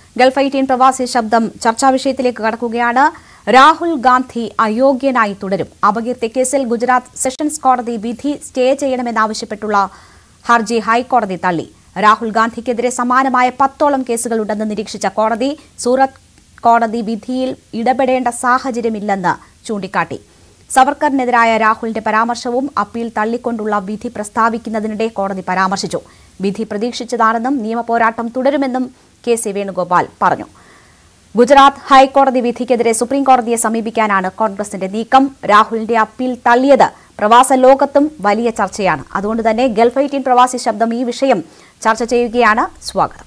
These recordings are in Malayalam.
ഗൾഫ് എയ്റ്റീൻ പ്രവാസി ശബ്ദം ചർച്ചാ വിഷയത്തിലേക്ക് കടക്കുകയാണ് രാഹുൽ ഗാന്ധി അയോഗ്യനായി തുടരും അപകീർത്തി കേസിൽ ഗുജറാത്ത് സെഷൻസ് കോടതി വിധി സ്റ്റേ ചെയ്യണമെന്നാവശ്യപ്പെട്ടുള്ള ഹർജി ഹൈക്കോടതി തള്ളി രാഹുൽ ഗാന്ധിക്കെതിരെ സമാനമായ പത്തോളം കേസുകളുണ്ടെന്ന് നിരീക്ഷിച്ച കോടതി സൂറത്ത് കോടതി വിധിയിൽ ഇടപെടേണ്ട സാഹചര്യമില്ലെന്ന് ചൂണ്ടിക്കാട്ടി സവർക്കറിനെതിരായ രാഹുലിന്റെ പരാമർശവും അപ്പീൽ തള്ളിക്കൊണ്ടുള്ള വിധി പ്രസ്താവിക്കുന്നതിനിടെ കോടതി പരാമർശിച്ചു വിധി പ്രതീക്ഷിച്ചതാണെന്നും നിയമപോരാട്ടം തുടരുമെന്നും കെ സി വേണുഗോപാൽ പറഞ്ഞു ഗുജറാത്ത് ഹൈക്കോടതി വിധിക്കെതിരെ സുപ്രീം കോടതിയെ സമീപിക്കാനാണ് കോൺഗ്രസിന്റെ നീക്കം രാഹുലിന്റെ അപ്പീൽ തള്ളിയത് പ്രവാസ ലോകത്തും വലിയ ചർച്ചയാണ് അതുകൊണ്ട് തന്നെ ഗൾഫ് എയ്റ്റീൻ പ്രവാസി ശബ്ദം ഈ വിഷയം ചർച്ച ചെയ്യുകയാണ് സ്വാഗതം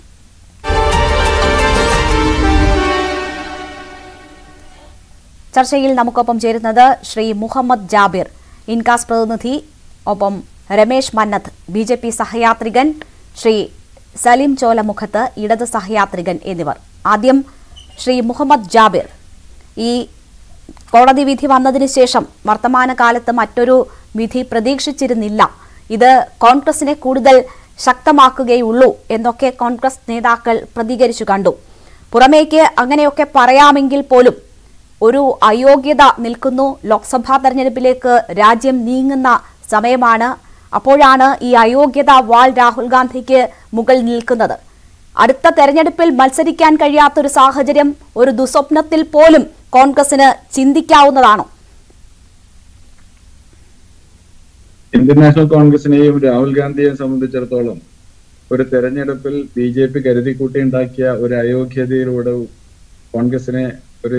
ചർച്ചയിൽ നമുക്കൊപ്പം ചേരുന്നത് ശ്രീ മുഹമ്മദ് ജാബിർ ഇൻകാസ് പ്രതിനിധി ഒപ്പം Ramesh Mannath B J P സഹയാത്രികൻ ശ്രീ സലീം ചോലമുഖത്ത് ഇടത് സഹയാത്രികൻ എന്നിവർ ആദ്യം ശ്രീ മുഹമ്മദ് ജാബിർ ഈ കോടതി വിധി വന്നതിന് ശേഷം വർത്തമാനകാലത്ത് മറ്റൊരു വിധി പ്രതീക്ഷിച്ചിരുന്നില്ല ഇത് കോൺഗ്രസിനെ കൂടുതൽ ശക്തമാക്കുകയുള്ളൂ എന്നൊക്കെ കോൺഗ്രസ് നേതാക്കൾ പ്രതികരിച്ചു കണ്ടു പുറമേക്ക് അങ്ങനെയൊക്കെ പറയാമെങ്കിൽ പോലും ഒരു അയോഗ്യത നിൽക്കുന്നു ലോക്സഭാ തെരഞ്ഞെടുപ്പിലേക്ക് രാജ്യം നീങ്ങുന്ന സമയമാണ് അപ്പോഴാണ് ഈ അയോഗ്യത വാൾ രാഹുൽ ഗാന്ധിക്ക് മുകളിൽ നിൽക്കുന്നത് അടുത്ത തെരഞ്ഞെടുപ്പിൽ മത്സരിക്കാൻ കഴിയാത്തൊരു സാഹചര്യം ഒരു ദുസ്വപ്നത്തിൽ പോലും കോൺഗ്രസിന് ചിന്തിക്കാവുന്നതാണോ ഇന്ത്യൻ നാഷണൽ കോൺഗ്രസിനെയും രാഹുൽ ഗാന്ധിയെയും സംബന്ധിച്ചിടത്തോളം ഒരു തെരഞ്ഞെടുപ്പിൽ ബി ജെ പി കരുതിക്കൂട്ടി ഉണ്ടാക്കിയ ഒരു അയോഗ്യതയിലൂടെ കോൺഗ്രസിനെ ഒരു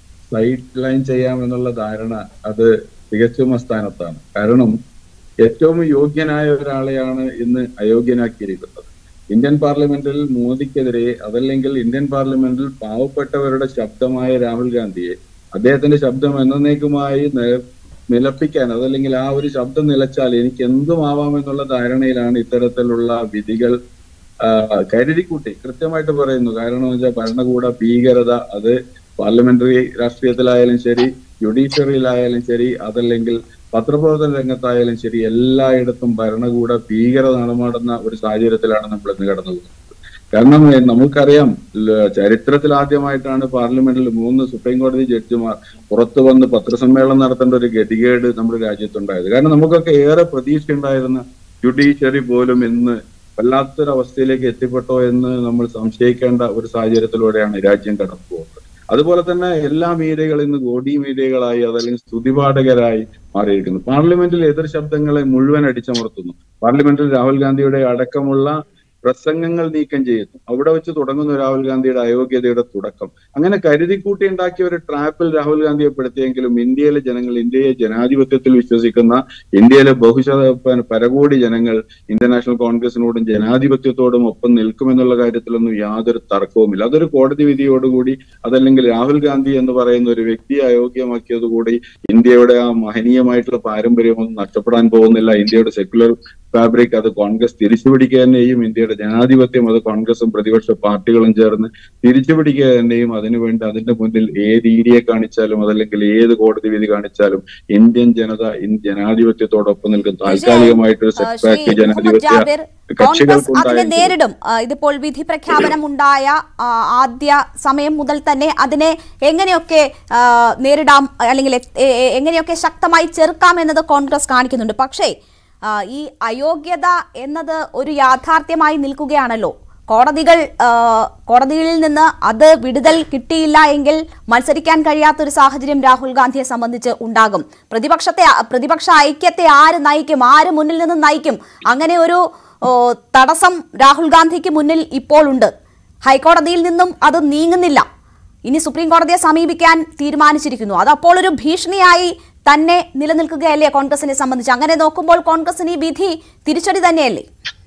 സൈഡ് ലൈൻ ചെയ്യാമെന്നുള്ള ധാരണ അത് തികച്ചും അസ്ഥാനത്താണ് കാരണം ഏറ്റവും യോഗ്യനായ ഒരാളെയാണ് ഇന്ന് അയോഗ്യനാക്കിയിരിക്കുന്നത് ഇന്ത്യൻ പാർലമെന്റിൽ മോദിക്കെതിരെ അതല്ലെങ്കിൽ ഇന്ത്യൻ പാർലമെന്റിൽ പാവപ്പെട്ടവരുടെ ശബ്ദമായ രാഹുൽ ഗാന്ധിയെ അദ്ദേഹത്തിന്റെ ശബ്ദം എന്നേക്കുമായി നേ- നിലപ്പിക്കാൻ അതല്ലെങ്കിൽ ആ ഒരു ശബ്ദം നിലച്ചാൽ എനിക്ക് എന്തും ആവാമെന്നുള്ള ധാരണയിലാണ് ഇത്തരത്തിലുള്ള വിധികൾ ആ, കരുതിക്കൂട്ടി കൃത്യമായിട്ട് പറയുന്നു കാരണം എന്ന് വെച്ചാൽ ഭരണകൂട ഭീകരത അത് പാർലമെന്ററി രാഷ്ട്രീയത്തിലായാലും ശരി ജുഡീഷ്യറിയിലായാലും ശരി അതല്ലെങ്കിൽ പത്രപ്രവർത്തന രംഗത്തായാലും ശരി എല്ലായിടത്തും ഭരണകൂട ഭീകരത നടമാടുന്ന ഒരു സാഹചര്യത്തിലാണ് നമ്മൾ ഇന്ന് കടന്നു പോകുന്നത് കാരണം ഏ, നമുക്കറിയാം ല- ചരിത്രത്തിൽ ആദ്യമായിട്ടാണ് പാർലമെന്റിൽ മൂന്ന് സുപ്രീം കോടതി ജഡ്ജിമാർ പുറത്തു വന്ന് പത്രസമ്മേളനം നടത്തേണ്ട ഒരു ഗതികേട് നമ്മുടെ രാജ്യത്തുണ്ടായത് കാരണം നമുക്കൊക്കെ ഏറെ പ്രതീക്ഷ ഉണ്ടായിരുന്ന ജുഡീഷ്യറി പോലും ഇന്ന് വല്ലാത്തൊരവസ്ഥയിലേക്ക് എത്തിപ്പെട്ടോ എന്ന് നമ്മൾ സംശയിക്കേണ്ട ഒരു സാഹചര്യത്തിലൂടെയാണ് രാജ്യം കടന്നു പോകുന്നത് അതുപോലെ തന്നെ എല്ലാ മീഡിയകളും ഇന്ന് ഗോഡി മീഡിയകളായി അതല്ലെങ്കിൽ സ്തുതിപാഠകരായി മാറിയിരിക്കുന്നു പാർലമെന്റിൽ എതിർ ശബ്ദങ്ങളെ മുഴുവൻ അടിച്ചമർത്തുന്നു പാർലമെന്റിൽ രാഹുൽ ഗാന്ധിയുടെ അടക്കമുള്ള പ്രസംഗങ്ങൾ നീക്കം ചെയ്യുന്നു അവിടെ വെച്ച് തുടങ്ങുന്നു രാഹുൽ ഗാന്ധിയുടെ അയോഗ്യതയുടെ തുടക്കം അങ്ങനെ കരുതിക്കൂട്ടി ഉണ്ടാക്കിയ ഒരു ട്രാപ്പിൽ രാഹുൽ ഗാന്ധിയെ പെടുത്തിയെങ്കിലും ഇന്ത്യയിലെ ജനങ്ങൾ ഇന്ത്യയെ ജനാധിപത്യത്തിൽ വിശ്വസിക്കുന്ന ഇന്ത്യയിലെ ബഹുശ പ- പരകോടി ജനങ്ങൾ ഇന്ത്യൻ നാഷണൽ കോൺഗ്രസിനോടും ജനാധിപത്യത്തോടും ഒപ്പം നിൽക്കുമെന്നുള്ള കാര്യത്തിലൊന്നും യാതൊരു തർക്കവുമില്ല അതൊരു കോടതി വിധിയോടുകൂടി അതല്ലെങ്കിൽ രാഹുൽ ഗാന്ധി എന്ന് പറയുന്ന ഒരു വ്യക്തിയെ അയോഗ്യമാക്കിയതുകൂടി ഇന്ത്യയുടെ ആ മഹനീയമായിട്ടുള്ള പാരമ്പര്യമൊന്നും നഷ്ടപ്പെടാൻ പോകുന്നില്ല ഇന്ത്യയുടെ സെക്യുലർ ഫാബ്രിക് അത് കോൺഗ്രസ് തിരിച്ചുപിടിക്കുക തന്നെയും ഇന്ത്യയുടെ ജനാധിപത്യം അത് കോൺഗ്രസും പ്രതിപക്ഷ പാർട്ടികളും ചേർന്ന് തിരിച്ചുപിടിക്കുക തന്നെയും അതിനുവേണ്ടി അതിന്റെ മുന്നിൽ ഏത് ഈരിയെ കാണിച്ചാലും അതല്ലെങ്കിൽ ഏത് കോടതി വിധി കാണിച്ചാലും ഇന്ത്യൻ ജനത ഇൻ ജനാധിപത്യത്തോടൊപ്പം നിൽക്കും താൽക്കാലികമായിട്ടൊരു ആ, ശ്രീ സെറ്റ്ബാക്ക് മുഹമ്മദ് ജനാധിപത്യ ജാബിർ കോൺഗ്രസ് അതിനെ കക്ഷികൾക്കുണ്ടായെങ്കിലും നേരിടും ആ, ഇതിപ്പോൾ വിധി പ്രഖ്യാപനം ഉണ്ടായ ആ, ആദ്യ സമയം മുതൽ തന്നെ അതിനെ എങ്ങനെയൊക്കെ ആ, നേരിടാം അല്ലെങ്കിൽ എ- എ- എ- എങ്ങനെയൊക്കെ ശക്തമായി ചെറുക്കാം എന്നത് കോൺഗ്രസ് കാണിക്കുന്നുണ്ട് പക്ഷേ ആ, ഈ അയോഗ്യത എന്നത് ഒരു യാഥാർത്ഥ്യമായി നിൽക്കുകയാണല്ലോ കോടതികൾ ആ, കോടതിയിൽ നിന്ന് അത് വിടുതൽ കിട്ടിയില്ല എങ്കിൽ മത്സരിക്കാൻ കഴിയാത്തൊരു സാഹചര്യം രാഹുൽ ഗാന്ധിയെ സംബന്ധിച്ച് ഉണ്ടാകും പ്രതിപക്ഷത്തെ പ്രതിപക്ഷ ഐക്യത്തെ ആര് നയിക്കും ആര് മുന്നിൽ നിന്ന് നയിക്കും അങ്ങനെ ഒരു ഓ, തടസ്സം രാഹുൽ ഗാന്ധിക്ക് മുന്നിൽ ഇപ്പോൾ ഉണ്ട് ഹൈക്കോടതിയിൽ നിന്നും അത് നീങ്ങുന്നില്ല ഇനി സുപ്രീം കോടതിയെ സമീപിക്കാൻ തീരുമാനിച്ചിരിക്കുന്നു അത് അപ്പോൾ ഒരു ഭീഷണിയായി തന്നെ നിലനിൽക്കുകയല്ലേ കോൺഗ്രസിനെ സംബന്ധിച്ച് അങ്ങനെ നോക്കുമ്പോൾ കോൺഗ്രസിന് ഈ വിധി തിരിച്ചടി തന്നെയല്ലേ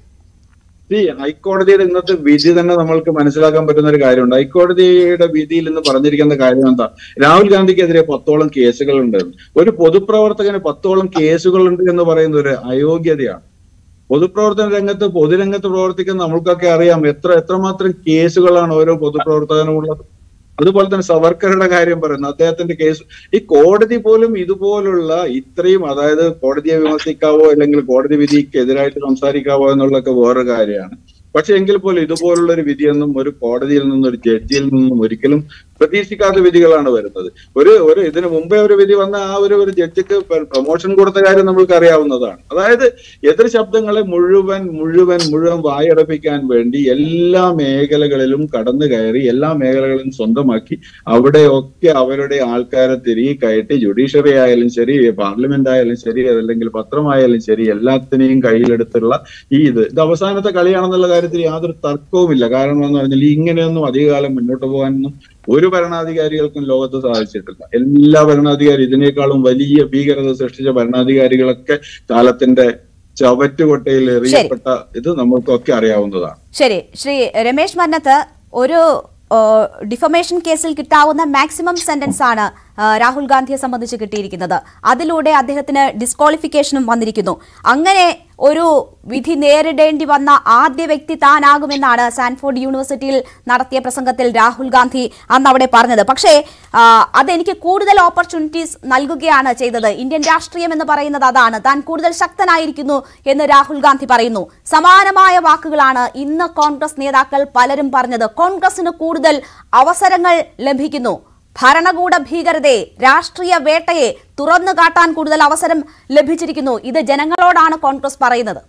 ഈ ഹൈക്കോടതിയുടെ ഇന്നത്തെ വിധി തന്നെ നമ്മൾക്ക് മനസ്സിലാക്കാൻ പറ്റുന്ന ഒരു കാര്യമുണ്ട് ഹൈക്കോടതിയുടെ വിധിയിൽ ഇന്ന് പറഞ്ഞിരിക്കുന്ന കാര്യം എന്താ രാഹുൽ ഗാന്ധിക്കെതിരെ പത്തോളം കേസുകളുണ്ട് ഒരു പൊതുപ്രവർത്തകന് പത്തോളം കേസുകളുണ്ട് എന്ന് പറയുന്ന ഒരു അയോഗ്യതയാണ് പൊതുപ്രവർത്തന രംഗത്ത് പൊതുരംഗത്ത് പ്രവർത്തിക്കുന്ന നമ്മൾക്കൊക്കെ അറിയാം എത്ര എത്രമാത്രം കേസുകളാണ് ഓരോ പൊതുപ്രവർത്തകനും ഉള്ളത് അതുപോലെ തന്നെ സവർക്കറുടെ കാര്യം പറയുന്നു അദ്ദേഹത്തിന്റെ കേസ് ഈ കോടതി പോലും ഇതുപോലുള്ള ഇത്രയും അതായത് കോടതിയെ വിമർശിക്കാവോ അല്ലെങ്കിൽ കോടതി വിധിക്ക് എതിരായിട്ട് സംസാരിക്കാവോ എന്നുള്ളതൊക്കെ വേറൊരു കാര്യമാണ് പക്ഷെ എങ്കിൽ പോലും ഇതുപോലുള്ള ഒരു വിധിയൊന്നും ഒരു കോടതിയിൽ നിന്നും ഒരു ജഡ്ജിയിൽ നിന്നും ഒരിക്കലും പ്രതീക്ഷിക്കാത്ത വിധികളാണ് വരുന്നത് ഒരു ഒരു ഇതിനു മുമ്പേ ഒരു വിധി വന്ന ആ ഒരു ഒരു ജഡ്ജിക്ക് പ്രൊമോഷൻ കൊടുത്ത കാര്യം നമ്മൾക്ക് അറിയാവുന്നതാണ് അതായത് എതിർ ശബ്ദങ്ങളെ മുഴുവൻ മുഴുവൻ മുഴുവൻ വായടപ്പിക്കാൻ വേണ്ടി എല്ലാ മേഖലകളിലും കടന്നു കയറി എല്ലാ മേഖലകളും സ്വന്തമാക്കി അവിടെയൊക്കെ അവരുടെ ആൾക്കാരെ തിരികെ കയറ്റി ജുഡീഷ്യറി ആയാലും ശരി പാർലമെന്റ് ആയാലും ശരി അതല്ലെങ്കിൽ പത്രമായാലും ശരി എല്ലാത്തിനെയും കയ്യിലെടുത്തുള്ള ഈ ഇത് ഇത് അവസാനത്തെ കളിയാണെന്നുള്ള കാര്യത്തിൽ യാതൊരു തർക്കവുമില്ല കാരണം എന്ന് പറഞ്ഞാൽ ഇങ്ങനെയൊന്നും അധികകാലം മുന്നോട്ട് പോകാനൊന്നും ഒരു ഭരണാധികാരികൾക്കും ലോകത്ത് സാധിച്ചിട്ടില്ല എല്ലാ ഭരണാധികാരി ഇതിനേക്കാളും വലിയ ഭീകരത സൃഷ്ടിച്ച ഭരണാധികാരികളൊക്കെ കാലത്തിന്റെ ചവറ്റുകൊട്ടയിൽ എറിയപ്പെട്ട ഇത് നമ്മൾക്കൊക്കെ അറിയാവുന്നതാണ് ശരി ശ്രീ രമേശ് മന്നത്ത് ഒരു ഡിഫമേഷൻ കേസിൽ കിട്ടാവുന്ന മാക്സിമം സെന്റൻസ് ആണ് ആ, രാഹുൽ ഗാന്ധിയെ സംബന്ധിച്ച് കിട്ടിയിരിക്കുന്നത് അതിലൂടെ അദ്ദേഹത്തിന് ഡിസ്ക്വാളിഫിക്കേഷനും വന്നിരിക്കുന്നു അങ്ങനെ ഒരു വിധി നേരിടേണ്ടി വന്ന ആദ്യ വ്യക്തി താനാകുമെന്നാണ് സാൻഫോർഡ് യൂണിവേഴ്സിറ്റിയിൽ നടത്തിയ പ്രസംഗത്തിൽ രാഹുൽ ഗാന്ധി അന്ന് അവിടെ പറഞ്ഞത് പക്ഷേ ആ, അതെനിക്ക് കൂടുതൽ ഓപ്പർച്യൂണിറ്റീസ് നൽകുകയാണ് ചെയ്തത് ഇന്ത്യൻ രാഷ്ട്രീയം എന്ന് പറയുന്നത് അതാണ് താൻ കൂടുതൽ ശക്തനായിരിക്കുന്നു എന്ന് രാഹുൽ ഗാന്ധി പറയുന്നു സമാനമായ വാക്കുകളാണ് ഇന്ന് കോൺഗ്രസ് നേതാക്കൾ പലരും പറഞ്ഞത് കോൺഗ്രസിന് കൂടുതൽ അവസരങ്ങൾ ലഭിക്കുന്നു ഭരണകൂട ഭീകരതയെ രാഷ്ട്രീയ വേട്ടയെ തുറന്നു കാട്ടാൻ കൂടുതൽ അവസരം ലഭിച്ചിരിക്കുന്നു ഇത് ജനങ്ങളോടാണ് കോൺഗ്രസ് പറയുന്നത്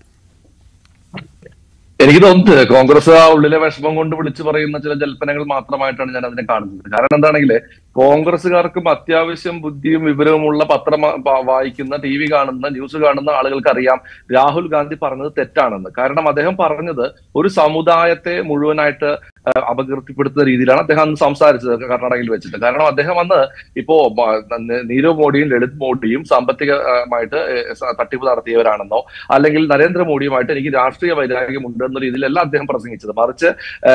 എനിക്ക് തോന്നുന്നത് കോൺഗ്രസ് ആ ഉള്ളിലെ വിഷമം കൊണ്ട് വിളിച്ചു പറയുന്ന ചില ജൽപ്പനങ്ങൾ മാത്രമായിട്ടാണ് ഞാൻ അതിനെ കാണുന്നത് കാരണം എന്താണെങ്കിൽ കോൺഗ്രസ്സുകാർക്കും അത്യാവശ്യം ബുദ്ധിയും വിവരവുമുള്ള പത്രം വാ- വായിക്കുന്ന ടി വി കാണുന്ന ന്യൂസ് കാണുന്ന ആളുകൾക്ക് അറിയാം രാഹുൽ ഗാന്ധി പറഞ്ഞത് തെറ്റാണെന്ന് കാരണം അദ്ദേഹം പറഞ്ഞത് ഒരു സമുദായത്തെ മുഴുവനായിട്ട് ആ, അപകീർത്തിപ്പെടുത്തുന്ന രീതിയിലാണ് അദ്ദേഹം അന്ന് സംസാരിച്ചത് കർണാടകയിൽ വെച്ചിട്ട് കാരണം അദ്ദേഹം അന്ന് ഇപ്പോ ബ- ന- നീരവ് മോഡിയും ലളിത് മോഡിയും സാമ്പത്തികമായിട്ട് ഏഹ്, സ- തട്ടിപ്പ് നടത്തിയവരാണെന്നോ അല്ലെങ്കിൽ നരേന്ദ്രമോദിയുമായിട്ട് എനിക്ക് രാഷ്ട്രീയ വൈരാഗ്യം ഉണ്ട് എന്ന രീതിയിലല്ല അദ്ദേഹം പ്രസംഗിച്ചത് മറിച്ച്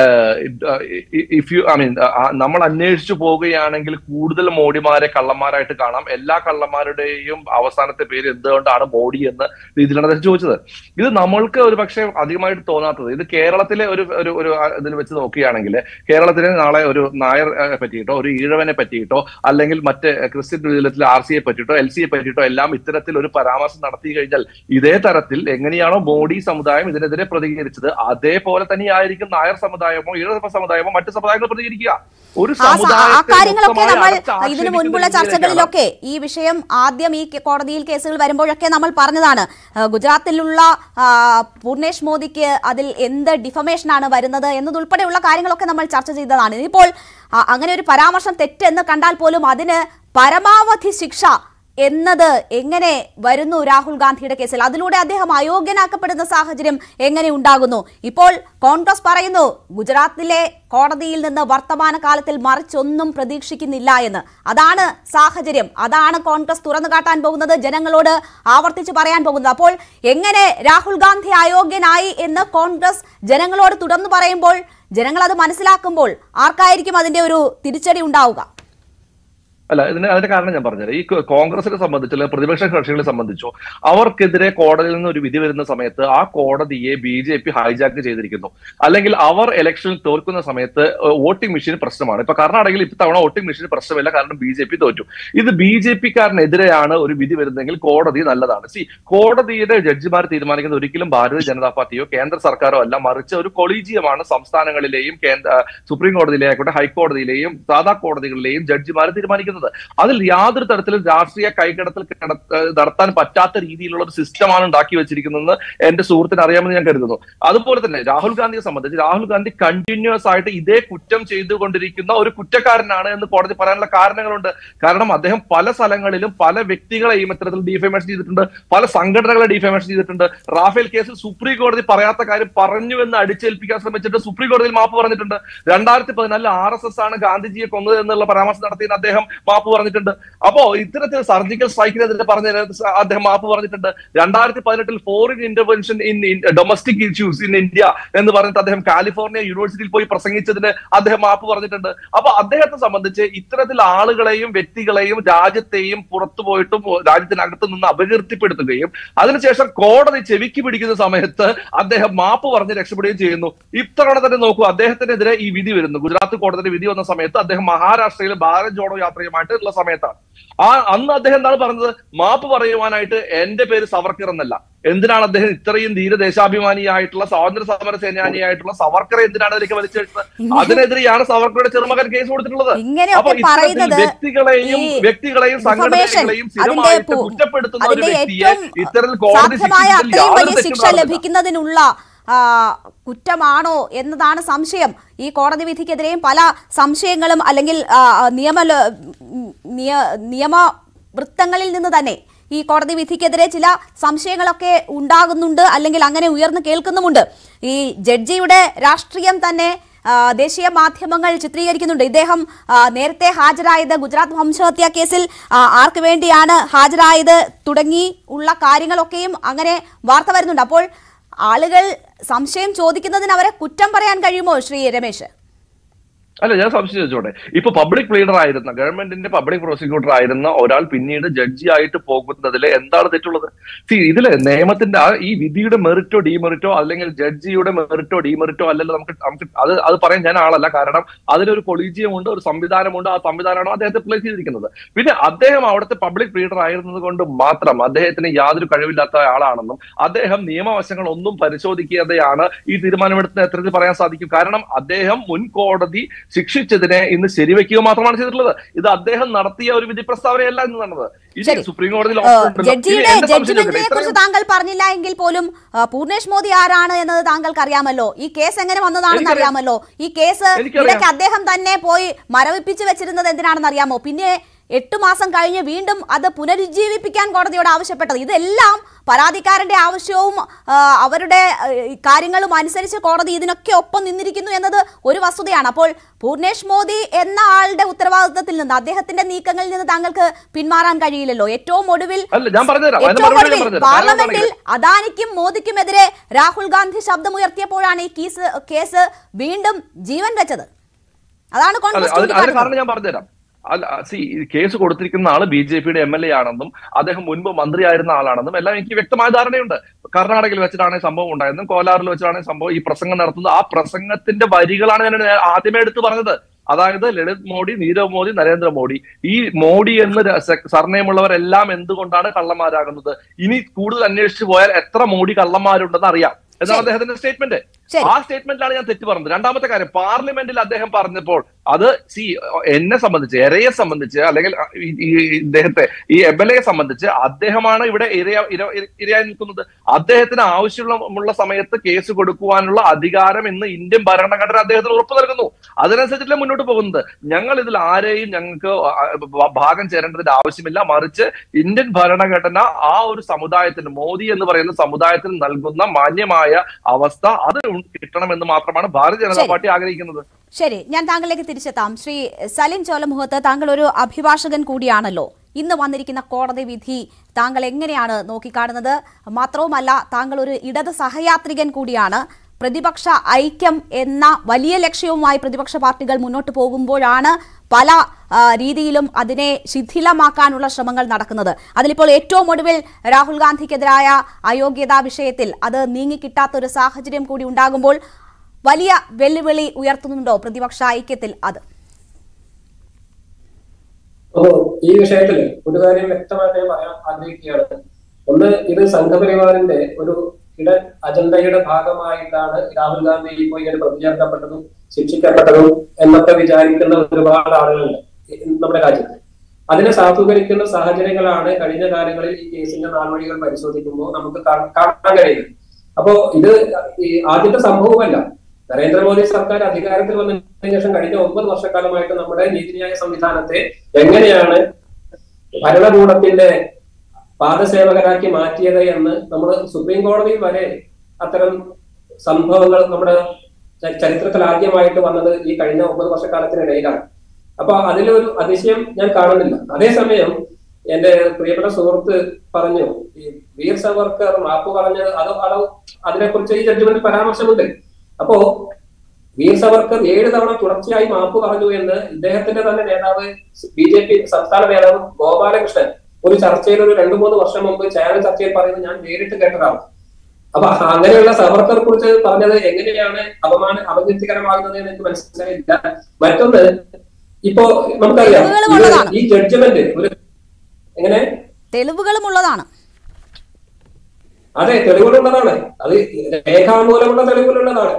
ഇഫ് യു ഐ മീൻ നമ്മൾ അന്വേഷിച്ചു പോവുകയാണെങ്കിൽ കൂടുതൽ മോഡിമാരെ കള്ളന്മാരായിട്ട് കാണാം എല്ലാ കള്ളന്മാരുടെയും അവസാനത്തെ പേര് എന്തുകൊണ്ടാണ് മോഡി എന്ന രീതിയിലാണ് അദ്ദേഹം ചോദിച്ചത് ഇത് നമ്മൾക്ക് ഒരു പക്ഷേ അധികമായിട്ട് തോന്നാത്തത് ഇത് കേരളത്തിലെ ഒരു ഒരു ഒരു ആ, ഇതിൽ വെച്ച് നോക്കുകയാണെങ്കിൽ കേരളത്തിലെ നാളെ ഒരു നായർ ആ, പറ്റിയിട്ടോ ഒരു ഈഴവനെ പറ്റിയിട്ടോ അല്ലെങ്കിൽ മറ്റ് ക്രിസ്ത്യൻ വിഭാഗത്തിലെ ആർ സിയെ പറ്റിയിട്ടോ എൽ സിയെ പറ്റിയിട്ടോ എല്ലാം ഇത്തരത്തിൽ ഒരു പരാമർശം നടത്തി കഴിഞ്ഞാൽ ഇതേ തരത്തിൽ എങ്ങനെയാണോ മോഡി സമുദായം ഇതിനെതിരെ പ്രതികരിച്ചത് അതേപോലെ തന്നെയായിരിക്കും നായർ സമുദായമോ ഈഴവ സമുദായമോ മറ്റ് സമുദായങ്ങൾ പ്രതികരിക്കുക ഒരു ആ സ- ആ സമുദായത്തെ കാര്യങ്ങളൊക്കെ മൊത്തമായി നമ്മൾ അടച്ച് ഇതിനു ആക്ഷേപിക്കുന്ന മുൻപുള്ള രീതിയിലേക്കാണ് ചർച്ചകളിലൊക്കെ ഈ വിഷയം ആദ്യം ഈ കെ- കോടതിയിൽ കേസുകൾ വരുമ്പോഴൊക്കെ നമ്മൾ പറഞ്ഞതാണ് ആ, ഗുജറാത്തിലുള്ള ആ, പൂർണേഷ് മോദിക്ക് അതിൽ എന്ത് ഡിഫമേഷനാണ് വരുന്നത് എന്നതുൾപ്പെടെയുള്ള കാര്യങ്ങളൊക്കെ നമ്മൾ ചർച്ച ചെയ്തതാണ് ഇതിപ്പോൾ ആ, അങ്ങനെ ഒരു പരാമർശം തെറ്റെന്ന് കണ്ടാൽ പോലും അതിന് പരമാവധി ശിക്ഷ എന്നത് എങ്ങനെ വരുന്നു രാഹുൽ ഗാന്ധിയുടെ കേസിൽ അതിലൂടെ അദ്ദേഹം അയോഗ്യനാക്കപ്പെടുന്ന സാഹചര്യം എങ്ങനെ ഉണ്ടാകുന്നു ഇപ്പോൾ കോൺഗ്രസ് പറയുന്നു ഗുജറാത്തിലെ കോടതിയിൽ നിന്ന് വർത്തമാന കാലത്തിൽ മറിച്ചൊന്നും പ്രതീക്ഷിക്കുന്നില്ല എന്ന് അതാണ് സാഹചര്യം അതാണ് കോൺഗ്രസ് തുറന്നു കാട്ടാൻ പോകുന്നത് ജനങ്ങളോട് ആവർത്തിച്ച് പറയാൻ പോകുന്നത് അപ്പോൾ എങ്ങനെ രാഹുൽ ഗാന്ധി അയോഗ്യനായി എന്ന് കോൺഗ്രസ് ജനങ്ങളോട് തുറന്നു പറയുമ്പോൾ ജനങ്ങൾ അത് മനസ്സിലാക്കുമ്പോൾ ആർക്കായിരിക്കും അതിന്റെ ഒരു തിരിച്ചടി ഉണ്ടാവുക അല്ല ഇതിന് അതിന്റെ കാരണം ഞാൻ പറഞ്ഞുതരാം ഈ കോ- കോൺഗ്രസിനെ സംബന്ധിച്ച് അല്ലെങ്കിൽ പ്രതിപക്ഷ കക്ഷികളെ സംബന്ധിച്ചോ അവർക്കെതിരെ കോടതിയിൽ നിന്ന് ഒരു വിധി വരുന്ന സമയത്ത് ആ കോടതിയെ ബി ജെ പി ഹൈജാക്ക് ചെയ്തിരിക്കുന്നു അല്ലെങ്കിൽ അവർ ഇലക്ഷനിൽ തോൽക്കുന്ന സമയത്ത് വോട്ടിംഗ് മെഷീൻ പ്രശ്നമാണ് ഇപ്പൊ കർണാടകയിൽ ഇത്തവണ വോട്ടിംഗ് മെഷീൻ പ്രശ്നമില്ല കാരണം ബി ജെ പി തോറ്റു ഇത് ബി ജെ പിക്കാരനെതിരെയാണ് ഒരു വിധി വരുന്നതെങ്കിൽ കോടതി നല്ലതാണ് സി കോടതിയുടെ ജഡ്ജിമാർ തീരുമാനിക്കുന്നത് ഒരിക്കലും ഭാരതീയ ജനതാ പാർട്ടിയോ കേന്ദ്ര സർക്കാരോ അല്ല മറിച്ച് ഒരു കൊളീജിയമാണ് സംസ്ഥാനങ്ങളിലെയും കേന്ദ്ര സുപ്രീം കോടതിയിലെ ആയിക്കോട്ടെ ഹൈക്കോടതിയിലെയും സാധാ കോടതികളിലെയും ജഡ്ജിമാർ തീരുമാനിക്കുന്നത് അതിൽ യാതൊരു തരത്തിലും രാഷ്ട്രീയ കൈകടത്തൽ കിട- ഏഹ് നടത്താൻ പറ്റാത്ത രീതിയിലുള്ള ഒരു സിസ്റ്റമാണ് ഉണ്ടാക്കി വെച്ചിരിക്കുന്നതെന്ന് എന്റെ സുഹൃത്തിന് അറിയാമെന്ന് ഞാൻ കരുതുന്നു അതുപോലെ തന്നെ രാഹുൽ ഗാന്ധിയെ സംബന്ധിച്ച് രാഹുൽ ഗാന്ധി കണ്ടിന്യൂസ് ആയിട്ട് ഇതേ കുറ്റം ചെയ്തുകൊണ്ടിരിക്കുന്ന ഒരു കുറ്റക്കാരനാണ് എന്ന് കോടതി പറയാനുള്ള കാരണങ്ങളുണ്ട് കാരണം അദ്ദേഹം പല സ്ഥലങ്ങളിലും പല വ്യക്തികളെയും ഇത്തരത്തിൽ ഡിഫേമേഷൻ ചെയ്തിട്ടുണ്ട് പല സംഘടനകളെ ഡിഫേമേഷൻ ചെയ്തിട്ടുണ്ട് റാഫേൽ കേസിൽ സുപ്രീം കോടതി പറയാത്ത കാര്യം പറഞ്ഞു എന്ന് അടിച്ചേൽപ്പിക്കാൻ ശ്രമിച്ചിട്ട് സുപ്രീം കോടതിയിൽ മാപ്പ് പറഞ്ഞിട്ടുണ്ട് രണ്ടായിരത്തി പതിനാലിൽ ആർ എസ് എസ് ആണ് ഗാന്ധിജിയെ കൊന്നത് എന്നുള്ള പരാമർശം നടത്തിയെന്ന് അദ്ദേഹം മാപ്പ് പറഞ്ഞിട്ടുണ്ട് അപ്പോ ഇത്തരത്തിൽ സർജിക്കൽ സ്ട്രൈക്കിനെതിരെ പറഞ്ഞ അദ്ദേഹം മാപ്പ് പറഞ്ഞിട്ടുണ്ട് രണ്ടായിരത്തി പതിനെട്ടിൽ foreign intervention in domestic issues in India എന്ന് പറഞ്ഞിട്ട് അദ്ദേഹം കാലിഫോർണിയ യൂണിവേഴ്സിറ്റിയിൽ പോയി പ്രസംഗിച്ചതിന് അദ്ദേഹം മാപ്പ് പറഞ്ഞിട്ടുണ്ട് അപ്പൊ അദ്ദേഹത്തെ സംബന്ധിച്ച് ഇത്തരത്തിൽ ആളുകളെയും വ്യക്തികളെയും രാജ്യത്തെയും പുറത്തു പോയിട്ടും രാജ്യത്തിനകത്ത് നിന്ന് അപകീർത്തിപ്പെടുത്തുകയും അതിനുശേഷം കോടതി ചെവിക്ക് പിടിക്കുന്ന സമയത്ത് അദ്ദേഹം മാപ്പ് പറഞ്ഞ് രക്ഷപ്പെടുകയും ചെയ്യുന്നു ഇത്തവണ തന്നെ നോക്കൂ അദ്ദേഹത്തിനെതിരെ ഈ വിധി വരുന്നു ഗുജറാത്ത് കോടതിയുടെ വിധി വന്ന സമയത്ത് അദ്ദേഹം മഹാരാഷ്ട്രയിൽ ഭാരത് ജോഡോ യാത്രയുമായി ആയിട്ടുള്ള സമയത്താണ് ആ അന്ന് അദ്ദേഹം എന്താണ് പറഞ്ഞത് മാപ്പ് പറയുവാനായിട്ട് എന്റെ പേര് സവർക്കർ എന്നല്ല എന്തിനാണ് അദ്ദേഹം ഇത്രയും ധീരദേശാഭിമാനിയായിട്ടുള്ള സ്വാതന്ത്ര്യ സമര സേനാനിയായിട്ടുള്ള സവർക്കറെ എന്തിനാണ് അതിലേക്ക് വലിച്ചെടുത്തത് ഇങ്ങനെ- അതിനെതിരെയാണ് സവർക്കറുടെ ചെറുമകൻ കേസ് കൊടുത്തിട്ടുള്ളത് ഇങ്ങനെയൊക്കെ അപ്പൊ ഇത്തരത്തിൽ പറയുന്നത് വ്യക്തികളെയും ഈ വ്യക്തികളെയും സംഘടനകളെയും information, അതിന്റെ സ്ഥിരമായിട്ട് പു- കുറ്റപ്പെടുത്തുന്ന ഒരു അതിന്റെ വ്യക്തിയെ ഏറ്റവും ഇത്തരത്തിൽ കോടതി സാധ്യമായ ശിക്ഷിച്ചതിൽ അത്രയും യാതൊരു വലിയ തെറ്റും ശിക്ഷ കാണുന്നില്ല. ലഭിക്കുന്നതിനുള്ള ആ, കുറ്റമാണോ എന്നതാണ് സംശയം ഈ കോടതി വിധിക്കെതിരെയും പല സംശയങ്ങളും അല്ലെങ്കിൽ ആ, നിയമ ല- നിയ- നിയമ വൃത്തങ്ങളിൽ നിന്ന് തന്നെ ഈ കോടതി വിധിക്കെതിരെ ചില സംശയങ്ങളൊക്കെ ഉണ്ടാകുന്നുണ്ട് അല്ലെങ്കിൽ അങ്ങനെ ഉയർന്നു കേൾക്കുന്നുമുണ്ട് ഈ ജഡ്ജിയുടെ രാഷ്ട്രീയം തന്നെ ആ, ദേശീയ മാധ്യമങ്ങൾ ചിത്രീകരിക്കുന്നുണ്ട് ഇദ്ദേഹം ആ, നേരത്തെ ഹാജരായത് ഗുജറാത്ത് വംശഹത്യാ കേസിൽ ആ, ആർക്ക് വേണ്ടിയാണ് ഹാജരായത് തുടങ്ങി ഉള്ള കാര്യങ്ങളൊക്കെയും അങ്ങനെ വാർത്ത വരുന്നുണ്ട് അപ്പോൾ ആളുകൾ സംശയം ചോദിക്കുന്നതിന് അവരെ കുറ്റം പറയാൻ കഴിയുമോ ശ്രീ രമേശ് അല്ല ഞാൻ സംശയം ചോദിച്ചോട്ടെ ഇപ്പൊ പബ്ലിക് ലീഡർ ആയിരുന്ന ഗവൺമെന്റിന്റെ പബ്ലിക് പ്രോസിക്യൂട്ടർ ആയിരുന്ന ഒരാൾ പിന്നീട് ജഡ്ജി ആയിട്ട് പോകുന്നതിൽ എന്താണ് തെറ്റുള്ളത് സി ഇതില് നിയമത്തിന്റെ ആ ഈ വിധിയുടെ മെറിറ്റോ ഡിമെറിറ്റോ അല്ലെങ്കിൽ ജഡ്ജിയുടെ മെറിറ്റോ ഡിമെറിറ്റോ അല്ലല്ലോ നമുക്ക് നമുക്ക് അത് അത് പറയാൻ ഞാൻ ആളല്ല കാരണം അതിനൊരു കൊളീജിയം ഉണ്ട് ഒരു സംവിധാനമുണ്ട് ആ സംവിധാനമാണ് അദ്ദേഹത്തെ പ്ലേസ് ചെയ്തിരിക്കുന്നത് പിന്നെ അദ്ദേഹം അവിടുത്തെ പബ്ലിക് ലീഡർ ആയിരുന്നത് കൊണ്ട് മാത്രം അദ്ദേഹത്തിന് യാതൊരു കഴിവില്ലാത്ത ആളാണെന്നും അദ്ദേഹം നിയമവശങ്ങൾ ഒന്നും പരിശോധിക്കാതെയാണ് ഈ തീരുമാനമെടുത്ത എത്രത്തിൽ പറയാൻ സാധിക്കും കാരണം അദ്ദേഹം മുൻ കോടതി ശിക്ഷിച്ചതിനെ ഇന്ന് ശരിവെക്കുക മാത്രമാണ് ചെയ്തിട്ടുള്ളത് ഇത് അദ്ദേഹം നടത്തിയ ഒരു വിധി പ്രസ്താവനയല്ല എന്ന് നടന്നത് ഇത് ശരി. സുപ്രീം കോടതിയിൽ ഏഹ്, option ഉണ്ടല്ലോ. ഇനി ജഡ്ജിയുടെ എന്റെ സംശയം ജഡ്ജ്മെന്റിനെ ചോദിക്കട്ടെ? കുറിച്ച് ഇത്രയും- താങ്കൾ പറഞ്ഞില്ല എങ്കിൽ പോലും ആ, പൂർണേഷ് മോദി ആരാണ് എന്നത് താങ്കൾക്ക് അറിയാമല്ലോ ഈ കേസ് എങ്ങനെ വന്നതാണെന്ന് എനിക്കറിയാം. അറിയാമല്ലോ ഈ കേസ് എനിക്കറിയാം. ഇടയ്ക്ക് അദ്ദേഹം തന്നെ പോയി മരവിപ്പിച്ച് വെച്ചിരുന്നത് എന്തിനാണെന്ന് അറിയാമോ പിന്നെ എട്ട് മാസം കഴിഞ്ഞ് വീണ്ടും അത് പുനരുജ്ജീവിപ്പിക്കാൻ കോടതിയോട് ആവശ്യപ്പെട്ടത് ഇതെല്ലാം പരാതിക്കാരന്റെ ആവശ്യവും ആ, അവരുടെ ആ, ഈ കാര്യങ്ങളും അനുസരിച്ച് കോടതി ഇതിനൊക്കെ ഒപ്പം നിന്നിരിക്കുന്നു എന്നത് ഒരു വസ്തുതയാണ് അപ്പോൾ പൂർണേഷ് മോദി എന്ന ആളുടെ ഉത്തരവാദിത്തത്തിൽ നിന്ന് അദ്ദേഹത്തിന്റെ നീക്കങ്ങളിൽ നിന്ന് താങ്കൾക്ക് പിന്മാറാൻ കഴിയില്ലല്ലോ ഏറ്റവും ഒടുവിൽ അല്ല ഞാൻ പറഞ്ഞുതരാം അതിന് ഏറ്റവും മറുപടി ഞാൻ ഒടുവിൽ പറഞ്ഞുതരാം കാരണം പാർലമെന്റിൽ എന്താണെങ്കിലും- അദാനിക്കും മോദിക്കുമെതിരെ രാഹുൽ ഗാന്ധി ശബ്ദമുയർത്തിയപ്പോഴാണ് ഈ കേസ് കേസ് വീണ്ടും ജീവൻ വെച്ചത് അതാണ് അതെ കോൺഗ്രസ് അതിന് അതിന് ചൂണ്ടിക്കാട്ടുന്നത് കാരണം ഞാൻ പറഞ്ഞുതരാം അല്ല സി കേസ് കൊടുത്തിരിക്കുന്ന ആള് ബി ജെ പിയുടെ എം എൽ എ ആണെന്നും അദ്ദേഹം മുൻപ് മന്ത്രിയായിരുന്ന ആളാണെന്നും എല്ലാം എനിക്ക് വ്യക്തമായ ധാരണയുണ്ട് കർണാടകയിൽ വെച്ചിട്ടാണ് ഈ സംഭവം ഉണ്ടായതെന്നും കോലാറിൽ വെച്ചിട്ടാണ് ഈ സംഭവം ഈ പ്രസംഗം നടത്തുന്നത് ആ പ്രസംഗത്തിന്റെ വരികളാണ് ഞാൻ നേ- ആദ്യമേ എടുത്തു പറഞ്ഞത് അതായത് ലളിത് മോഡി നീരവ് മോദി നരേന്ദ്രമോദി ഈ മോഡി എന്ന് ര- സ- സർനെയിമുള്ളവരെല്ലാം എന്തുകൊണ്ടാണ് കള്ളന്മാരാകുന്നത് ഇനി കൂടുതൽ അന്വേഷിച്ചു പോയാൽ എത്ര മോഡി കള്ളന്മാരുണ്ടെന്ന് അറിയാം എന്നാണ് ശരി. അദ്ദേഹത്തിന്റെ സ്റ്റേറ്റ്മെന്റ് ശരി. ആ സ്റ്റേറ്റ്മെന്റിലാണ് ഞാൻ തെറ്റ് പറഞ്ഞത് രണ്ടാമത്തെ കാര്യം പാർലമെന്റിൽ അദ്ദേഹം പറഞ്ഞപ്പോൾ അത് സി എന്നെ സംബന്ധിച്ച് എരയെ സംബന്ധിച്ച് അല്ലെങ്കിൽ ഈ- ഈ ഇദ്ദേഹത്തെ ഈ എം എൽ എയെ സംബന്ധിച്ച് അദ്ദേഹമാണ് ഇവിടെ ഇരയ ഇര- ഇര- ഇരയായി നിൽക്കുന്നത് അദ്ദേഹത്തിന് ആവശ്യമുള്ള സമയത്ത് കേസ് കൊടുക്കുവാനുള്ള അധികാരം ഇന്ന് ഇന്ത്യൻ ഭരണഘടന അദ്ദേഹത്തിന് ഉറപ്പു നൽകുന്നു അതിനനുസരിച്ചല്ലേ മുന്നോട്ട് പോകുന്നത് ഞങ്ങൾ ഇതിൽ ആരെയും ഞങ്ങൾക്ക് ഭ- ഭാഗം ചേരേണ്ടതിന്റെ ആവശ്യമില്ല മറിച്ച് ഇന്ത്യൻ ഭരണഘടന ആ ഒരു സമുദായത്തിന് മോദി എന്ന് പറയുന്ന സമുദായത്തിന് നൽകുന്ന മാന്യമായ അവസ്ഥ അത് കിട്ടണമെന്ന് മാത്രമാണ് ഭാരതീയ ജനതാ ശരി. പാർട്ടി ആഗ്രഹിക്കുന്നത് ശരി ഞാൻ താങ്കളിലേക്ക് തിരിച്ചെത്താം ശ്രീ സലിം ചോലമുഖത്ത് താങ്കൾ ഒരു അഭിഭാഷകൻ കൂടിയാണല്ലോ ഇന്ന് വന്നിരിക്കുന്ന കോടതി വിധി താങ്കൾ എങ്ങനെയാണ് നോക്കിക്കാണുന്നത് മാത്രവുമല്ല താങ്കൾ ഒരു ഇടത് സഹയാത്രികൻ കൂടിയാണ് പ്രതിപക്ഷ ഐക്യം എന്ന വലിയ ലക്ഷ്യവുമായി പ്രതിപക്ഷ പാർട്ടികൾ മുന്നോട്ട് പോകുമ്പോഴാണ് പല ആ, രീതിയിലും അതിനെ ശിഥിലമാക്കാനുള്ള ശ്രമങ്ങൾ നടക്കുന്നത് അതിലിപ്പോൾ ഏറ്റവും ഒടുവിൽ രാഹുൽ ഗാന്ധിക്കെതിരായ അയോഗ്യതാ വിഷയത്തിൽ അത് നീങ്ങിക്കിട്ടാത്ത ഒരു സാഹചര്യം കൂടി ഉണ്ടാകുമ്പോൾ വലിയ വെല്ലുവിളി ഉയർത്തുന്നുണ്ടോ പ്രതിപക്ഷ ഐക്യത്തിൽ അത് അപ്പോ ഈ വിഷയത്തിൽ ഒരു കാര്യം വ്യക്തമായിട്ട് ഞാൻ പറയാൻ ആഗ്രഹിക്കുകയാണ് ഒന്ന് ഇത് സംഘപരിവാറിന്റെ ഒരു ഇടൻ അജണ്ടയുടെ ഭാഗമായിട്ടാണ് രാഹുൽ ഗാന്ധി ഇപ്പോൾ ഇങ്ങനെ പ്രതിചേർക്കപ്പെട്ടതും ശിക്ഷിക്കപ്പെട്ടതും എന്നൊക്കെ വിചാരിക്കുന്ന ഒരുപാട് ആളുകളുണ്ട് ഈ നമ്മുടെ രാജ്യത്ത് അതിനെ സാധൂകരിക്കുന്ന സാഹചര്യങ്ങളാണ് കഴിഞ്ഞ കാലങ്ങളിൽ ഈ കേസിന്റെ നാൾവഴികൾ പരിശോധിക്കുമ്പോൾ നമുക്ക് കാ- കാണാൻ കഴിയുന്നത് അപ്പോ ഇത് ഈ ആദ്യത്തെ സംഭവമല്ല നരേന്ദ്രമോദി സർക്കാർ അധികാരത്തിൽ വന്നതിന് ശേഷം കഴിഞ്ഞ ഒമ്പത് വർഷക്കാലമായിട്ട് നമ്മുടെ നീതിന്യായ സംവിധാനത്തെ എങ്ങനെയാണ് ഭരണകൂടത്തിന്റെ പാദസേവകരാക്കി മാറ്റിയത് എന്ന് നമ്മൾ സുപ്രീം കോടതിയിൽ വരെ അത്തരം സംഭവങ്ങൾ നമ്മുടെ ച- ചരിത്രത്തിൽ ആദ്യമായിട്ട് വന്നത് ഈ കഴിഞ്ഞ ഒമ്പത് വർഷക്കാലത്തിനിടയിലാണ് അപ്പൊ അതിലൊരു അതിശയം ഞാൻ കാണുന്നില്ല അതേസമയം എന്റെ പ്രിയപ്പെട്ട സുഹൃത്ത് പറഞ്ഞു ഈ വീർ സവർക്കർ മാപ്പ് പറഞ്ഞത് അത് അത് അതിനെക്കുറിച്ച് ഈ ജഡ്ജ്മെന്റ് പരാമർശമുണ്ട് അപ്പോ വീർ സവർക്കർ ഏഴ് തവണ തുടർച്ചയായി മാപ്പ് പറഞ്ഞു എന്ന് ഇദ്ദേഹത്തിന്റെ തന്നെ നേതാവ് ബി ജെ പി സംസ്ഥാന നേതാവ് ഗോപാലകൃഷ്ണൻ ഒരു ചർച്ചയിൽ ഒരു രണ്ടു മൂന്ന് വർഷം മുമ്പ് ചാനൽ ചർച്ചയിൽ പറയുന്നത് ഞാൻ നേരിട്ട് കേട്ടതാണ് അപ്പൊ അങ്ങനെയുള്ള സവർക്കറെ കുറിച്ച് പറഞ്ഞത് എങ്ങനെയാണ് അപമാന അപകീർത്തികരമാകുന്നത് എന്ന് എനിക്ക് മനസ്സിലായില്ല മറ്റൊന്ന് ഇപ്പോ നമുക്കറിയാം തെളിവുകളും ഇത് ഉള്ളതാണ്. ഈ ജഡ്ജ്മെന്റ് ഒരു എങ്ങനെ തെളിവുകളും ഉള്ളതാണ് അതെ തെളിവുകളുള്ളതാണ് അത് രേഖാമൂലമുള്ള തെളിവുകളുള്ളതാണ്